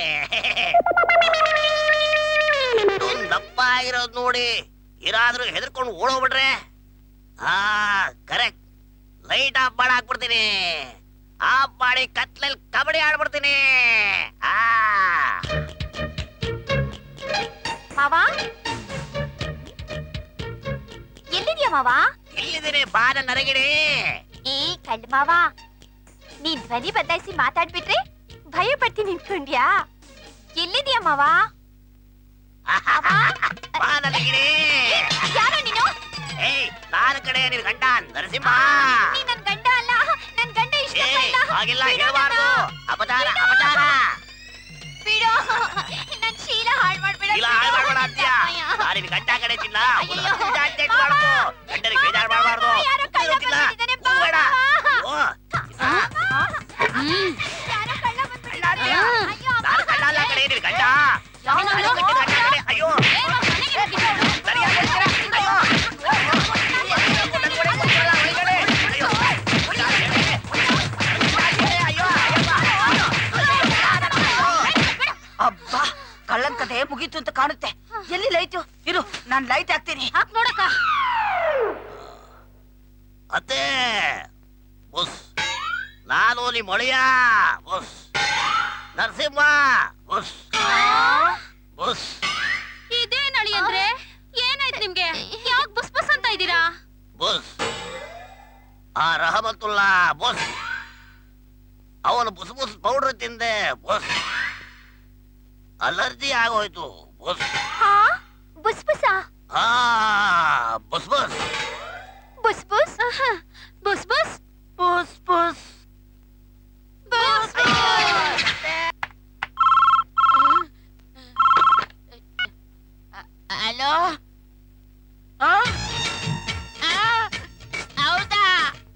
ಇಷ್ಟೊಂದ್ ದಪ್ಪ ಆಗಿರೋದ್ ನೋಡಿ ಇರಾದ್ರೂ ಹೆದರ್ಕೊಂಡು ಓಡೋಗ್ಬಿಟ್ರೆ ಹಾ ಕರೆಕ್ಟ್ ಲೈಟ್ ಆಫ್ ಮಾಡಿ ಹಾಕ್ಬಿಡ್ತೀನಿ ಆಫ್ ಮಾಡಿ ಕತ್ಲಲ್ಲಿ ಕಬಡ್ಡಿ ಆಡ್ಬಿಡ್ತೀನಿ ಆ ಮಾವ ಎಲ್ಲಿದ್ಯಾ ಮಾವ ಇಲ್ಲಿದ್ದೀನಿ ಬಾನ ನರಗಿಡಿ ಏ ಕಳ್ಳ ಮಾವ ನೀನ್ ಧ್ವನಿ ಬದಲಾಯಿಸಿ ಮಾತಾಡ್ಬಿಟ್ರೆ ಭಯ ಪಡ್ತೀನಿ ನಿಂತ್ಕೊಂಡ್ಯಾ ಎಲ್ಲಿದ್ಯಾ ಮಾವ ಬಾ ನರಗಿಡಿ ಯಾರೋ ನೀನು ಏಯ್ ನಾನು ಕಡೆ ನಿನ್ ಗಂಡ ನರಸಿಂಹ ನೀ ನನ್ ಗಂಡ ಅಲ್ಲ ನನ್ ಗಂಡ ಇಷ್ಟ ಏಯ್ ಹಾಗೆಲ್ಲ ಹೇಳ್ಬಾರ್ದು ಅಪಚಾರ ಅಪಚಾರ ಬಿಡೋ ನನ್ ಶೀಲ ಹಾಳ್ ಮಾಡ್ಬೇಡ ಇಲ್ಲ ಹಾಳು ಮಾಡ್ಬೇಡ ಅಂತ್ಯ ನಾನು ನಿನ್ ಗಂಡ ಕಡೆ ಚಿನ್ನ ಅಯ್ಯಯ್ಯೋ. ಜಾಸ್ತಿ ಮಾಡ್ಕೊ ಗಂಡನಿಗೆ ಬೇಜಾರು ಮಾಡಬಾರ್ದು ಯಾರೋ ಕಳ್ಳ ಗೊತ್ತಿಲ್ಲ ಬಂದ್ಬಿಟ್ಟಿದಾನೆ, ಬಾ, ಬೇಡ ಬಾ. ಅಯ್ಯೋ, ಯಾರೋ ಕಳ್ಳ ಬಂದ್ಬಿಟ್ಟಿದಾನೆ. ಕಳ್ಳ ಅಂತ್ಯ. ಅಯ್ಯೋ, ಅಮ್ಮ, ನಾನು ಕಳ್ಳ ಅಲ್ಲ ಕಡೆ ನಿನ್ ಗಂಡ ಯಾವನು? ನಾನು ಕಟ್ಟಿದ ಗಂಡ ಕಡೆ ಅಯ್ಯೋ ಏ, ನಾನ್ ಮನೆಗೆ ಹೋಗಿದ್ದು. ಸರಿಯಾಗಿ ಹೇಳ್ತೀರಾ? ಅಯ್ಯೋ ನನ್ ಒಳಗೆ ಗೊತ್ತಿಲ್ಲ, ಒಳಗಡೆ. ಅಯ್ಯೋ ಅಯ್ಯೋ ಅಬ್ಬಾ ಕಳ್ಳನ್ ಕತೆ ಮುಗೀತು ಅಂತ ಕಾಣುತ್ತೆ ಎಲ್ಲಿ ಲೈಟು ಇರು ನಾನ್ ಲೈಟ್ ಹಾಕ್ತೀನಿ ಹಾಕ್ ನೋಡಕ್ಕ ಅತ್ತೆ ಬುಸ್ ನಾನು ನಿಮ್ಮ ಒಳೆಯ ಬುಸ್ ನರಸಿಂಹ ಬುಸ್ ಬುಸ್ ಇದೇನ್ ಅಳಿ ಅಂದ್ರೆ ಏನಾಯ್ತು ನಿಮ್ಗೆ ಯಾಕ್ ಬುಸ್ ಬುಸ್ ಅಂತ ಇದ್ದೀರಾ ಬುಸ್ ಆ ರಹಮತುಲ್ಲಾ ಬುಸ್ ಅವನು ಬುಸ್ ಬುಸ್ ಪೌಡರ್ ತಿಂದೆ ಬುಸ್ ಅಲರ್ಜಿ ಆಗೋಯ್ತು ಬುಸ್ ಹಾ ಬುಸ್ ಬುಸ ಆ ಬಸ್ ಬಸ್ ಬುಸ್ ಬುಸ್ ಬುಸ್ ಬುಸ್ ಬುಸ್ ಬುಸ್ ಬುಸ್ ಹಲೋ ಹೌದಾ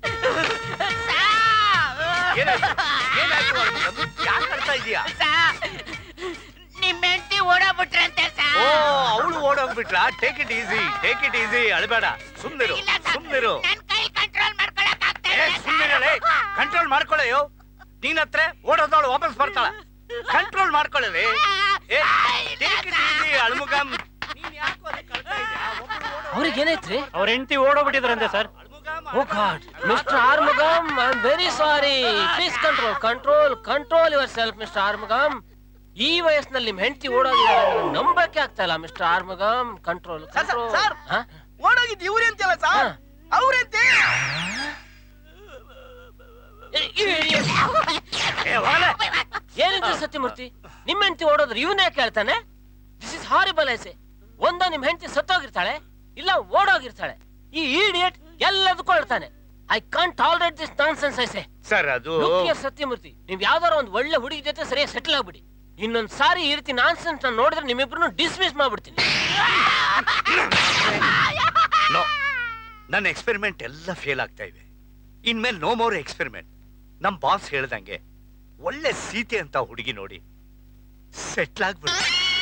ಏನಾಯ್ತು ಏನಾಯ್ತು ಆರ್ಮುಗಂ? ಯಾಕ್ ಅಳ್ತಾ ಇದೀಯಾ ನಿಮ್ ಹೆಂಡತಿ ಓಡೋಗ್ಬಿಟ್ರಂತೆ ಓ ಅವಳು ಓಡೋಗ್ಬಿಟ್ಲಾ take it easy take it easy ಅಳಬೇಡ ಸುಮ್ನಿರು ಸುಮ್ನಿರು ನನ್ ಕೈ ಕಂಟ್ರೋಲ್ ಮಾಡ್ಕೊಳಕ್ ಆಗ್ತಾ ಏ ಸುಮ್ನಿರಲೇ ಕಂಟ್ರೋಲ್ ಮಾಡ್ಕೊಳ್ಳೆಯೋ ನೀನ್ ಹತ್ರ ಓಡೋದವಳು ವಾಪಸ್ ಬರ್ತಾಳ ಕಂಟ್ರೋಲ್ ಮಾಡ್ಕೊಳ್ಳಲಿ ಏ ಟೇಕ್ ಇಟ್ ಈಸಿ ಅಳ್ಮುಗಂ ನೀನ್ ಯಾಕೋ ಅದಕ್ಕೆ ಅಳ್ತಾ ಇದೀಯಾ? ಒಬ್ಳು ಓಡೋ- ಅವ್ರಿಗೆ ಏನಾಯ್ತ್ರಿ ಅವ್ರ ಹೆಂಡತಿ ಓಡೋಗ್ಬಿಟ್ಟಿದ್ರಂತೆ sir oh god mister Arumugam I am very sorry please control control control yourself mister Arumugam ಈ ವಯಸ್ಸಿನಲ್ಲಿ ನಿಮ್ ಹೆಂಡತಿ ಓಡೋಗಿದ್ದಾರೆ ಅಂದ್ರೆ ನಂಬಕ್ಕೆ ಆಗ್ತಾ ಇಲ್ಲ mister Arumugam control control sir ಓಡೋಗಿದ್ ಇವ್ರೆ ಅಂತಲ್ಲ ಸರ್ ಅವ್ರಂತೆ ಏ ಹೋಗಲೇ ಏನಿದ್ರು ಸತ್ಯಮೂರ್ತಿ ನಿಮ್ ಹೆಂಡತಿ ಓಡೋದ್ರೆ ಇವನೇ ಕೇಳ್ತಾನೆ ದಿಸ್ ಇಸ್ ಹಾರಿಬಲ್ ಐಸೆ ಒಂದ ನಿಮ್ ಹೆಂಡತಿ ಸತ್ತೋಗಿರ್ತಾಳೆ ಇಲ್ಲ ಓಡೋಗಿರ್ತಾಳೆ ಈ ಇಡಿಯಟ್ ಎಲ್ಲದಕ್ಕೂ ಹೇಳ್ತಾನೆ I can't tolerate this nonsense ಐಸೆ ಸರ್ ಅದು ಸತ್ಯಮೂರ್ತಿ ನೀವ್ ಯಾವ್ದಾರ ಒಂದ್ ಒಳ್ಳೆ ಹುಡುಗಿ ಜೊತೆ ಸರಿಯಾಗಿ ಸೆಟಲ್ ಆಗ್ಬಿಡಿ ಇನ್ನೊಂದ್ ಸಾರಿ ಈ ರೀತಿ ನಾನ್ ಸೆನ್ಸ್ ನೋಡಿದ್ರೆ ನಿಮ್ಮಿಬ್ರು ಡಿಸ್ಮಿಸ್ ಮಾಡ್ಬಿಡ್ತೀನಿ ನೋ ನನ್ನ ಎಕ್ಸ್ಪೆರಿಮೆಂಟ್ ಎಲ್ಲ ಫೇಲ್ ಆಗ್ತಾ ಇವೆ ಇನ್ಮೇಲೆ ನೋ ಮೋರ್ ಎಕ್ಸ್ಪೆರಿಮೆಂಟ್ ನಮ್ ಬಾಸ್ ಹೇಳ್ದಂಗೆ ಒಳ್ಳೆ ಸೀತೆ ಅಂತ ಹುಡುಗಿ ನೋಡಿ ಸೆಟ್ಲ್ ಆಗ್ಬಿಡು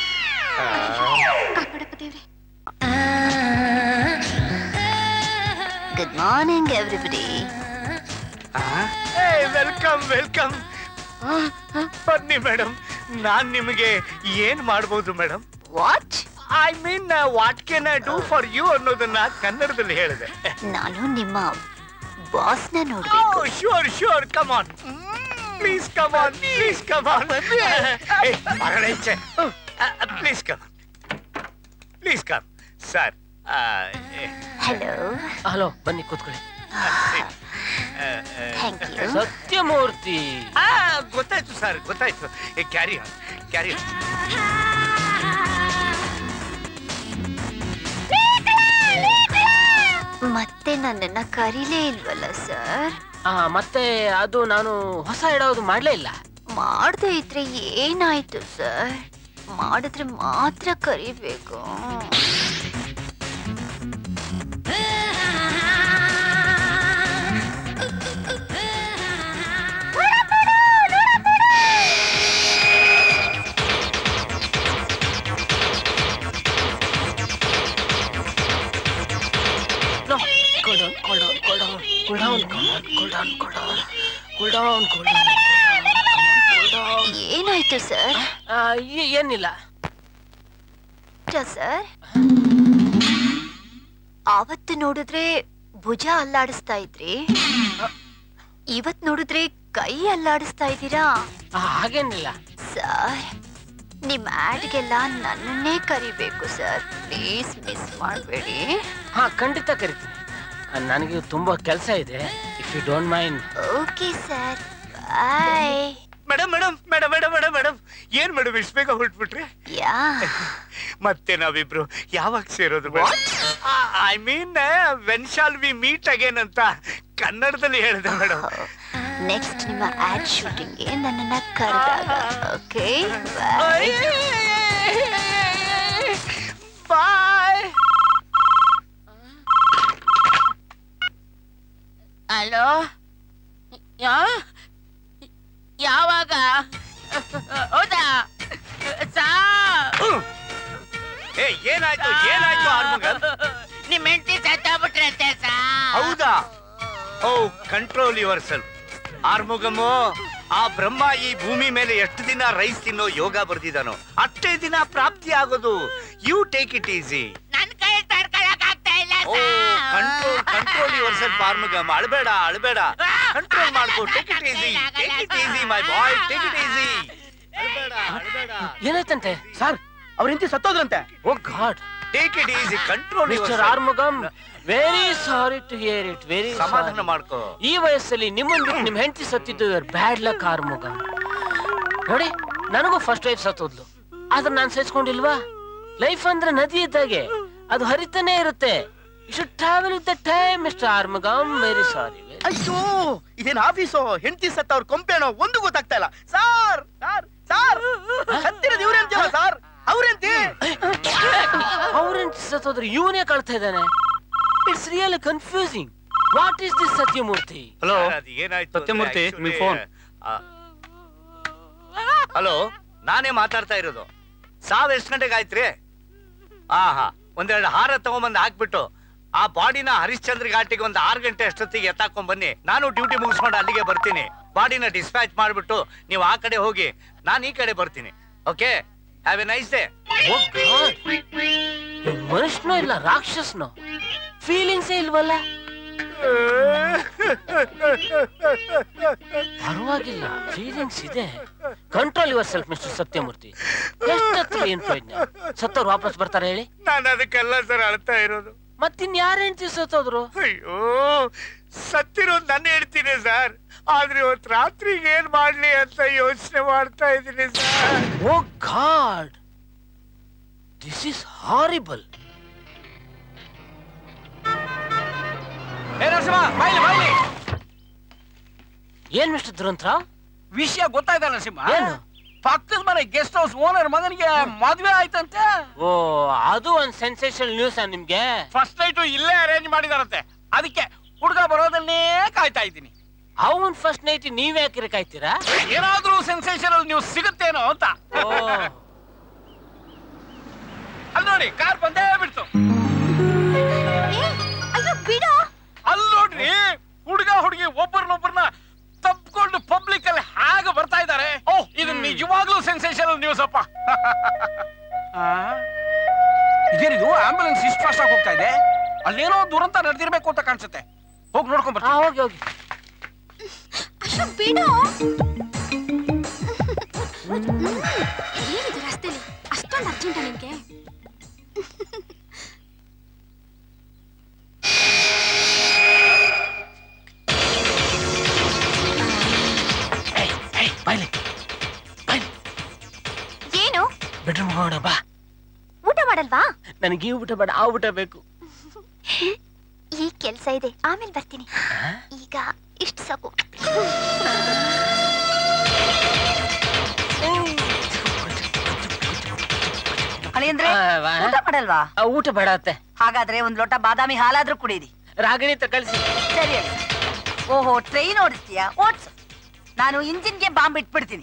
good morning everybody welcome welcome ಬನ್ನಿ ಮೇಡಮ್ ನಾನ್ ನಿಮಗೆ ಏನ್ ಮಾಡ್ಬೋದು madam what I mean what can I do for you ಅನ್ನೋದನ್ನ ಕನ್ನಡದಲ್ಲಿ ಹೇಳಿದೆ ನಾನು ನಿಮ್ಮ ಬಾಸ್ನ ನೋಡ್ಬೇಕು sure sure come on please come on please come on ಮರಳೆ please come please come sir hello hello ಬನ್ನಿ ಕೂತ್ಕೊಳ್ಳಿ ಥ್ಯಾಂಕ್ ಯು ಸತ್ಯಮೂರ್ತಿ ಗೊತ್ತಾಯ್ತು ಸರ್ ಗೊತ್ತಾಯ್ತು ಕ್ಯಾರಿ ಆನ್ ಕ್ಯಾರಿ ಮತ್ತೆ ನನ್ನನ್ನ ಕರೀಲೇ ಇಲ್ವಲ್ಲ ಸರ್ ಆ ಮತ್ತೆ ಅದು ನಾನು ಹೊಸ ಇಡೋದು ಮಾಡ್ಲೇ ಇಲ್ಲ ಮಾಡದೇ ಇದ್ರೆ ಏನಾಯ್ತು ಸರ್ ಮಾಡಿದ್ರೆ ಮಾತ್ರ ಕರಿಬೇಕು No, cool down, cool down, cool down, cool down, come on, cool down, cool down, cool down, cool down, cool down. ಏನಾಯ್ತು ಸರ್ ಆ, ಏ- ಏನಿಲ್ಲ ಸರ್ ಆವತ್ತು ನೋಡಿದ್ರೆ ಭುಜ ಅಲ್ಲಾಡಿಸ್ತಾ ಇದ್ರಿ ಇವತ್ ನೋಡಿದ್ರೆ ಕೈ ಅಲ್ಲಾಡಿಸ್ತಾ ಇದ್ದೀರಾ ಆ, ಹಾಗೇನಿಲ್ಲ ಸರ್ ನಿಮ್ ಆಡ್ಗೆಲ್ಲ ನನ್ನನ್ನೇ ಕರಿಬೇಕು ಸರ್ ಪ್ಲೀಸ್ ಮಿಸ್ ಮಾಡಬೇಡಿ ಹಾ ಖಂಡಿತ ಕರಿತೀನಿ ಆ, ನನಗೆ ತುಂಬಾ ಕೆಲಸ ಇದೆ if you don't mind okay sir bye madam madam madam madam madam madam ಏನ್ ಮೇಡಮ್ ಇಷ್ಟು ಬೇಗ ಹೊರಟ್ಬಿಟ್ರಿ ಯಾ ಮತ್ತೆ ನಾವಿಬ್ರು ಯಾವಾಗ ಸೇರೋದು I mean when shall we meet again ಅಂತ ಕನ್ನಡದಲ್ಲಿ ಹೇಳಿದೆ ಮೇಡಮ್ ನೆಕ್ಸ್ಟ್ ನಿಮ್ಮ ಆಡ್ ಶೂಟಿಂಗ್ಗೆ ನನ್ನನ್ನ ಕರೆದಾಗ ಓಕೆ ಬಾಯ್ ಬಾಯ್ ಹಲೋ ಯಾ ಯಾವಾಗ ಹೌದಾ ಸಾ ಏ ಏನಾಯ್ತು ಏನಾಯ್ತು ಆರ್ಮುಗನ್ ನಿಮ್ ಹೆಂಡತಿ ಸತ್ತೋಗ್ಬಿಟ್ರಂತೆ ಸಾ ಹೌದಾ oh control yourself Arumugam ಆ ಬ್ರಹ್ಮ ಈ ಭೂಮಿ ಮೇಲೆ ಎಷ್ಟು ದಿನ ರೈಸ್ ತಿನ್ನೋ ಯೋಗ ಬರ್ದಿದಾನೋ ಅಷ್ಟೇ ದಿನ ಪ್ರಾಪ್ತಿ ಆಗೋದು ಯು ಟೇಕ್ ಇಟ್ ಈಸಿ ನನ್ ಕೈ ತಡ್ಕೊಳಕ್ ಆಗ್ತಾ ಇಲ್ಲ oh control control yourself Arumugam ಅಳಬೇಡ ಅಳಬೇಡ ಕಂಟ್ರೋಲ್ ಮಾಡ್ಕೋ take it easy take it easy my boy take it easy ಅಳಬೇಡ ಅಳಬೇಡ ಏನಾಯ್ತಂತೆ ಸರ್ ಅವ್ರ ಹೆಂಡತಿ ಸತ್ತೋದ್ರಂತೆ oh god take it easy control mister Arumugam very sorry to hear it very ಸಮಾಧಾನ ಮಾಡ್ಕೋ ಈ ವಯಸ್ಸಲ್ಲಿ ನಿಮ್ಮನ್ ಬಿಟ್ಟು ನಿಮ್ ಹೆಂಡತಿ ಸತ್ತಿದ್ದು ಬ್ಯಾಡ್ ಲಕ್ ಆರ್ಮುಗಮ್ ನೋಡಿ ನನಗೂ ಫಸ್ಟ್ ವೈಫ್ ಸತ್ತೋದ್ಲು ಆದ್ರೆ ನಾನು ಸಹಿಸ್ಕೊಂಡಿಲ್ವಾ ಲೈಫ್ ಅಂದ್ರೆ ನದಿ ಇದ್ದಾಗೆ ಅದು ಹರಿತಾನೆ ಇರುತ್ತೆ you should travel with the time mister Arumugam very sorry ಅಯ್ಯೋ ಇದೇನ್ ಆಫೀಸು ಹೆಂಡತಿ ಸತ್ತ ಅವ್ರ ಕೊಂಪೇಣೋ ಒಂದು ಗೊತ್ತಾಗ್ತಾ ಇಲ್ಲ ಸಾರ್ ಸಾರ್ ಸಾರ್ ಹತ್ತಿರದ ಇವ್ರೆಂತೀವ ಸಾರ್ ಅವ್ರೆಂತಿ ಅವ್ರೇನ್ ಸತ್ತೋದ್ರೆ ಇವನೇ ಕಳ್ತಾ ಇದ್ದಾನೆ it's really confusing what is this Satyamurthy hello ಏನಾಯ್ತು ಸತ್ಯಮೂರ್ತಿ, ನಿಮ್ phone. ಹಲೋ ನಾನೇ ಮಾತಾಡ್ತಾ ಇರೋದು ಸಾವ್ ಎಷ್ಟು ಗಂಟೆಗೆ ಆಯ್ತ್ರಿ ಹಾ ಹಾ ಒಂದೆರಡು ಹಾರ ತಗೊಂಬಂದು ಹಾಕ್ಬಿಟ್ಟು ಆ ಬಾಡಿನ ಹರಿಶ್ಚಂದ್ರ ಘಾಟಿಗೆ ಒಂದು ಆರು ಗಂಟೆ ಅಷ್ಟೊತ್ತಿಗೆ ಎತ್ತಾಕೊಂಡ್ ಬನ್ನಿ ನಾನು ಡ್ಯೂಟಿ ಮುಗಿಸ್ಕೊಂಡು ಅಲ್ಲಿಗೆ ಬರ್ತೀನಿ ಬಾಡಿನ ಡಿಸ್ಪ್ಯಾಚ್ ಮಾಡ್ಬಿಟ್ಟು ನೀವು ಆ ಕಡೆ ಹೋಗಿ ನಾನು ಈ ಕಡೆ ಬರ್ತೀನಿ okay have a nice day ಮನುಷ್ಯನೋ ಇಲ್ಲ ರಾಕ್ಷಸ್ನೋ ಫೀಲಿಂಗ್ಸೇ ಇಲ್ವಲ್ಲ ಪರವಾಗಿಲ್ಲ ಫೀಲಿಂಗ್ಸ್ ಇದೆ control yourself mister Satyamurthy ಎಷ್ಟತ್ರ ಏನ್ ಪ್ರಯೋಜನ ಸತ್ತವ್ರು ವಾಪಸ್ ಬರ್ತಾರೆ ಹೇಳಿ ನಾನು ಅದಕ್ಕೆಲ್ಲ ಸರ್ ಅಳ್ತಾ ಇರೋದು ಮತ್ತಿನ್ ಯಾರ ಹೆಂಡತಿ ಸತ್ತೋದ್ರು ಅಯ್ಯೋ ಸತ್ತಿರೋದು ನನ್ನ ಹೇಳ್ತೀನಿ ಸರ್ ಆದ್ರೆ ಇವತ್ತು ರಾತ್ರಿಗೆ ಏನ್ ಮಾಡ್ಲಿ ಅಂತ ಯೋಚನೆ ಮಾಡ್ತಾ ಇದ್ದೀನಿ sir oh god this is horrible ಏ ನರಸಿಂಹ ಬಾಯ್ಲಿ ಬಾಯ್ಲಿ ಏನ್ ಮಿಸ್ಟರ್ ದುರಂತರಾವ್ ವಿಷಯ ಗೊತ್ತಾಯ್ತಾ ನರಸಿಂಹ ಏನು? ಪಕ್ಕದ ಮನೆ ಗೆಸ್ಟ್ ಹೌಸ್ ಓನರ್ ಮಗನಿಗೆ ಮದ್ವೆ ಆಯ್ತಂತೆ ಓ ಅದು ಒಂದ್ ಸೆನ್ಸೇಷನಲ್ ನ್ಯೂಸ್ ನಿಮ್ಗೆ ಫಸ್ಟ್ ನೈಟ್ ಇಲ್ಲೇ ಅರೇಂಜ್ ಮಾಡಿದಾರಂತೆ ಅದಕ್ಕೆ ಹುಡುಗ ಬರೋದನ್ನೇ ಕಾಯ್ತಾ ಇದ್ದೀನಿ ಅವನ್ ಫಸ್ಟ್ ನೈಟ್ ನೀವ್ ಯಾಕೆ ಕಾಯ್ತೀರಾ ಏನಾದ್ರೂ ಸೆನ್ಸೇಷನಲ್ ನ್ಯೂಸ್ ಸಿಗುತ್ತೇನೋ ಅಂತ ಓ ಅಲ್ಲಿ ನೋಡಿ ಕಾರ್ ಬಂದೇ ಬಿಡ್ತು ಅಯ್ಯೋ ಬಿಡೋ ಅಲ್ಲಿ ನೋಡ್ರಿ ಹುಡುಗ ಹುಡುಗಿ ಒಬ್ಬರನ್ನೊಬ್ಬರನ್ನ ತಪ್ಕೊಂಡು ಪಬ್ಲಿಕ್ ಅಲ್ಲಿ ಹೇಗೆ ಬರ್ತಾ ಇದ್ದಾರೆ ಓ ಇದು ನಿಜವಾಗ್ಲೂ ಸೆನ್ಸೇಷನಲ್ ನ್ಯೂಸ್ ಅಪ್ಪ ಆ? ಇದೇನಿದು ಆಂಬುಲೆನ್ಸ್ ಇಷ್ಟು ಫಾಸ್ಟ್ ಆಗಿ ಹೋಗ್ತಾ ಇದೆ ಅಲ್ಲೇನೋ ದುರಂತ ನಡೆದಿರ್ಬೇಕು ಅಂತ ಕಾಣಿಸುತ್ತೆ ಹೋಗಿ ನೋಡ್ಕೊಂಡ್ ಬರ್ತೀನಿ ಹೋಗಿ ಹೋಗಿ ಅಶೋಕ್ ಬಿಡು ಏನಿದು ರಸ್ತೆಲಿ ಅಷ್ಟೊಂದು ಅರ್ಜೆಂಟ ನಿನ್ಗೆ ಬಾಯ್ಲಿ ಏನು ಬೆಡ್ರೂಮ್ ಹೋಗೋಣ ಬಾ ಊಟ ಮಾಡಲ್ವಾ ನನಗೆ ಈ ಊಟ ಬೇಡ ಆ ಊಟ ಬೇಕು ಈ ಕೆಲ್ಸ ಇದೆ ಆಮೇಲೆ ಬರ್ತೀನಿ ಈಗ ಇಷ್ಟು ಸಾಕು ಅಳಿಯಂದ್ರೆ ಆ, ವಾ. ಊಟ ಮಾಡಲ್ವಾ ಆ, ಊಟ ಬೇಡ ಅತ್ತೆ ಹಾಗಾದ್ರೆ ಒಂದ್ ಲೋಟ ಬಾದಾಮಿ ಹಾಲಾದ್ರೂ ಕುಡೀರಿ ರಾಗಿಣಿ ತ ಕಳಿಸಿ ಸರಿ ಅಳಿ ಓಹೋ ಟ್ರೈನ್ ಓಡಿಸ್ತೀಯಾ ಓಡ್ಸು ನಾನು ಇಂಜಿನ್ಗೆ ಬಾಂಬ್ ಇಟ್ಬಿಡ್ತೀನಿ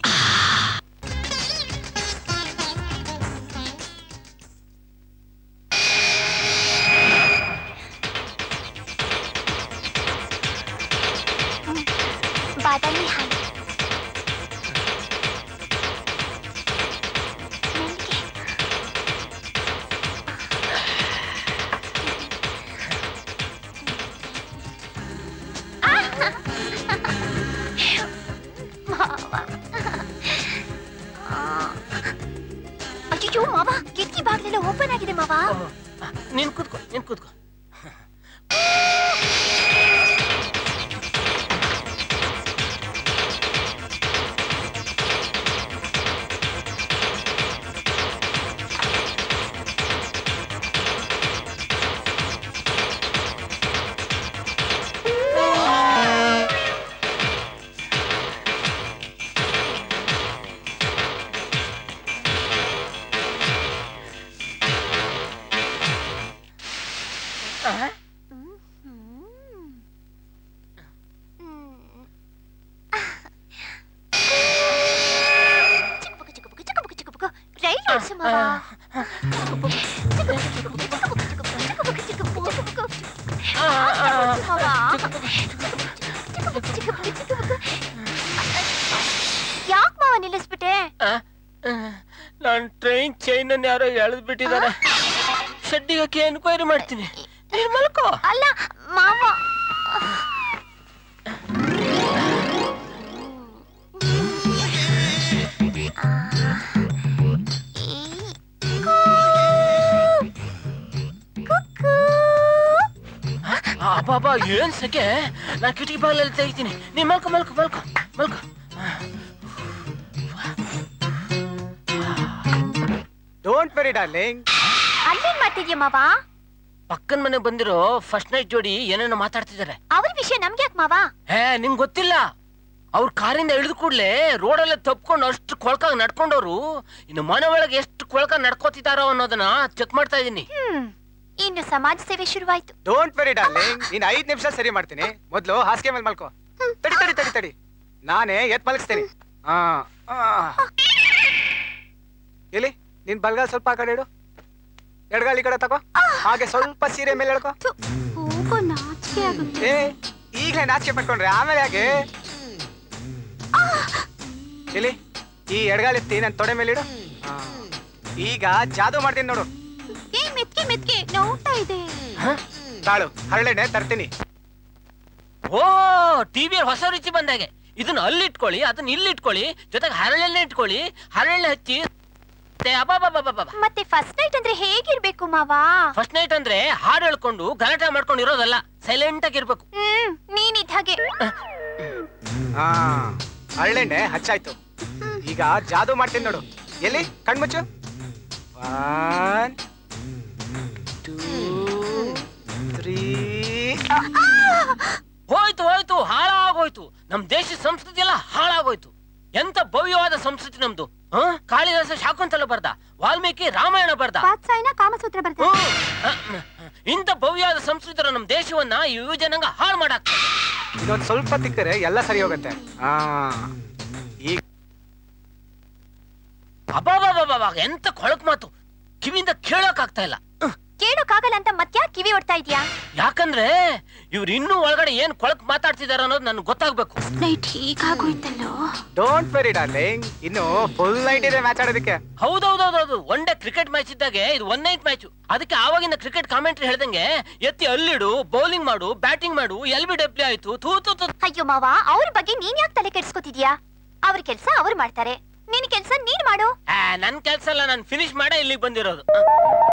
ಬಾದಾಮಿ ಹಾಲು ಅಯ್ಯೋ ಮಾವ ಕಿಟಕಿ ಬಾಗ್ಲೆಲ್ಲ ಓಪನ್ ಆಗಿದೆ ಮಾವ ನೀನ್ ಕೂತ್ಕೋ ನೀನ್ ಕೂತ್ಕೋ ರೈಲ್ ಓಡಿಸು ಮಾವ ಯಾಕೆ ಮಾವ ನಿಲ್ಲಿಸ್ಬಿಟ್ಟೆ ನಾನ್ ಟ್ರೈನ್ ಚೈನ್ ಅನ್ನು ಯಾರೋ ಎಳೆದ್ ಬಿಟ್ಟಿದ್ದಾರೆ ಶೆಡ್ಡಿಗೆ ಹಾಕಿ ಎನ್ಕ್ವೈರಿ ಮಾಡ್ತೀನಿ ನೀನ್ ಮಲ್ಕೋ ಅಲ್ಲ ಮಾವ ಅಬ್ಬಾ ಏನ್ ಸೆಕೆ ನಾ ಕಿಟಕಿ ಬಾಗಿಲಲ್ಲಿ ತೆಗಿತೀನಿ ನೀ ಮಲ್ಕೊ ಮಲ್ಕೊ ಮಲ್ಕೊ ಮಲ್ಕೊ ಡೋಂಟ್ ವೆರಿ ಡಾರ್ಲಿಂಗ್ ಅಲ್ಲೇನ್ ಮಾಡ್ತಿದ್ಯ ಮಾವ ಪಕ್ಕನ ಮನೆ ಬಂದಿರೋ ಫಸ್ಟ್ ನೈಟ್ ಜೋಡಿ ಏನೇನೋ ಮಾತಾಡ್ತಿದ್ದಾರೆ ಅವ್ರ ವಿಷಯ ನಮ್ಗೆ ಯಾಕೆ ಮಾವ ಹೇ ನಿಂಗ್ ಗೊತ್ತಿಲ್ಲ ಅವ್ರ ಕಾರಿಂದ ಇಳಿದ ಕೂಡ್ಲೆ ರೋಡಲ್ಲೇ ತಪ್ಕೊಂಡು ಅಷ್ಟು ಕೊಳ್ಕಾಗ ನಡ್ಕೊಂಡವ್ರು ಇನ್ನು ಮನೆ ಒಳಗೆ ಎಷ್ಟು ಕೊಳ್ಕಾಗ ನಡ್ಕೋತಿದಾರೋ ಅನ್ನೋದನ್ನ ಚೆಕ್ ಮಾಡ್ತಾ ಇದೀನಿ ಹ್ಮ್ ಇನ್ನು ಸಮಾಜ ಸೇವೆ ಶುರುವಾಯ್ತು ಡೋಂಟ್ ವೆರಿ ಡಾರ್ಲಿಂಗ್ ನೀನ್ ಐದ್ ನಿಮಿಷ ಸರಿ ಮಾಡ್ತೀನಿ ಮೊದ್ಲು ಹಾಸಿಗೆ ಮೇಲೆ ಮಲ್ಕೋ ತಡಿ ತಡಿ ತಡಿ ತಡಿ ನಾನೇ ಎತ್ ಮಲಗಿಸ್ತೀನಿ ಆ ಆ. ಎಲ್ಲಿ ನಿನ್ ಬಲ್ಗಾಲ್ ಸ್ವಲ್ಪ ಆ ಕಡೆ ಇಡು ಎಡಗಾಲ್ ಈ ಕಡೆ ತಗೋ ಹಾಗೆ ಸ್ವಲ್ಪ ಸೀರೆ ಮೇಲೆ ಎಳ್ಕೋ ಹೋಗೋ ನಾಚಿಕೆ ಆಗುತ್ತೆ ಏ ಈಗಲೇ ನಾಚಿಕೆ ಪಟ್ಕೊಂಡ್ರೆ ಆಮೇಲೆ ಯಾಕೆ ಎಲ್ಲಿ ಈ ಎಡಗಾಲ್ ಎತ್ತಿ ನನ್ ತೊಡೆ ಮೇಲೆ ಇಡು ಆ. ಈಗ ಜಾದು ಮಾಡ್ತೀನಿ ನೋಡು ಏ ಮೆತ್ಕೆ ಮೆತ್ಕೆ ನೋಡ್ತಾ ಇದೆ ತಾಳು ಹರಳೆಣ್ಣೆ ತರ್ತೀನಿ ಓ ಟಿವಿಯಲ್ಲಿ ಹೊಸ ರುಚಿ ಬಂದಾಗೆ ಇದನ್ನ ಅಲ್ಲಿ ಇಟ್ಕೊಳ್ಳಿ ಅದನ್ನ ಇಲ್ಲಿ ಇಟ್ಕೊಳ್ಳಿ ಜೊತೆಗೆ ಹರಳೆಣ್ಣೆ ಇಟ್ಕೊಳ್ಳಿ ಹರಳೆಣ್ಣೆ ಹಚ್ಚಿ ಅಬ್ಬಬ್ಬಬ್ಬಬ್ಬ ಮತ್ತೆ ಫಸ್ಟ್ ನೈಟ್ ಅಂದ್ರೆ ಹೇಗಿರ್ಬೇಕು ಮಾವ ಫಸ್ಟ್ ನೈಟ್ ಅಂದ್ರೆ ಹಾಡು ಹೇಳ್ಕೊಂಡು ಗಲಾಟೆ ಮಾಡ್ಕೊಂಡು ಇರೋದಲ್ಲ ಸೈಲೆಂಟ್ ಆಗಿರ್ಬೇಕು ಹ್ಮ್ ನೀನ್ ಇದ್ದ ಹಾಗೆ ಹಾ ಹರಳೆಣ್ಣೆ ಹಚ್ಚಾಯ್ತು ಈಗ ಜಾದು ಮಾಡ್ತೀನಿ ನೋಡು ಎಲ್ಲಿ ಕಣ್ಮುಚ್ಚು ಒನ್ ಟೂ ತ್ರೀ ಹೋಯ್ತು ಹೋಯ್ತು ಹಾಳಾಗೋಯ್ತು ನಮ್ ದೇಶದ ಸಂಸ್ಕೃತಿ ಎಲ್ಲ ಹಾಳಾಗೋಯ್ತು ಎಂತ ಭವ್ಯವಾದ ಸಂಸ್ಕೃತಿ ನಮ್ದು ಹ? ಕಾಳಿದಾಸ ಶಾಕುಂತಲ ಬರ್ದ ವಾಲ್ಮೀಕಿ ರಾಮಾಯಣ ಬರ್ದ ವಾತ್ಸಾಯನ ಕಾಮಸೂತ್ರ ಬರ್ದ ಹ್ಮ್. ಇಂಥ ಭವ್ಯವಾದ ಸಂಸ್ಕೃತಿ ನಮ್ ದೇಶವನ್ನ ಈ ಯುವ ಜನಾಂಗ ಹಾಳು ಮಾಡಾಕ್ತದೆ ಇದೊಂದು ಸ್ವಲ್ಪ ತಿಕ್ಕರೆ ಎಲ್ಲ ಸರಿ ಹೋಗುತ್ತೆ ಹಾ ಈಗ ಅಬ್ಬಾಬಾಬಾಬಾ ಎಂತ ಕೊಳಕ್ ಮಾತು ಕಿವಿಯಿಂದ ಕೇಳೋಕ್ ಆಗ್ತಾ ಇಲ್ಲ ಕೇಳೋಕ್ಕಾಗಲ್ಲ ಅಂತ ಮತ್ತ್ಯಾ ಕಿವಿ ಹೊಡ್ತಾ ಇದ್ಯಾ ಯಾಕಂದ್ರೆ ಇವ್ರು ಇನ್ನೂ ಒಳಗಡೆ ಏನ್ ಕೊಳಕ್ ಮಾತಾಡ್ತಿದಾರ ಅನ್ನೋದು ನನ್ಗೆ ಗೊತ್ತಾಗ್ಬೇಕು ನೈಟ್ ಹೀಗಾಗೋಯ್ತಲ್ಲೋ ಡೋಂಟ್ ವೆರಿ ಡಾರ್ಲಿಂಗ್ ಇನ್ನು ಫುಲ್ ನೈಟ್ ಇದೆ ಮ್ಯಾಚ್ ಆಡೋದಕ್ಕೆ ಹೌದೌದೌದೌದು ಒನ್ ಡೇ ಕ್ರಿಕೆಟ್ ಮ್ಯಾಚ್ ಇದ್ದಾಗೆ ಇದು ಒನ್ ನೈಟ್ ಮ್ಯಾಚ್ ಅದಕ್ಕೆ ಆವಾಗಿನ ಕ್ರಿಕೆಟ್ ಕಾಮೆಂಟ್ರಿ ಹೇಳ್ದಂಗೆ ಎತ್ತಿ ಅಲ್ಲಿಡು ಬೌಲಿಂಗ್ ಮಾಡು ಬ್ಯಾಟಿಂಗ್ ಮಾಡು ಎಲ್ ಬಿ ಡಬ್ಲ್ಯೂ ಆಯ್ತು ತೂ ತೂ ತೂ ಅಯ್ಯೋ ಮಾವ ಅವ್ರ ಬಗ್ಗೆ ನೀನ್ ಯಾಕೆ ತಲೆ ಕೆಡ್ಸ್ಕೊತಿದ್ಯಾ ಅವ್ರ ಕೆಲ್ಸ ಅವ್ರು ಮಾಡ್ತಾರೆ ನಿನ್ ಕೆಲ್ಸ ನೀನ್ ಮಾಡು ಆ, ನನ್ ಕೆಲ್ಸ ಎಲ್ಲ ನಾನು ಫಿನಿಶ್ ಮಾಡೇ ಇಲ್ಲಿಗೆ ಬಂದಿರೋದು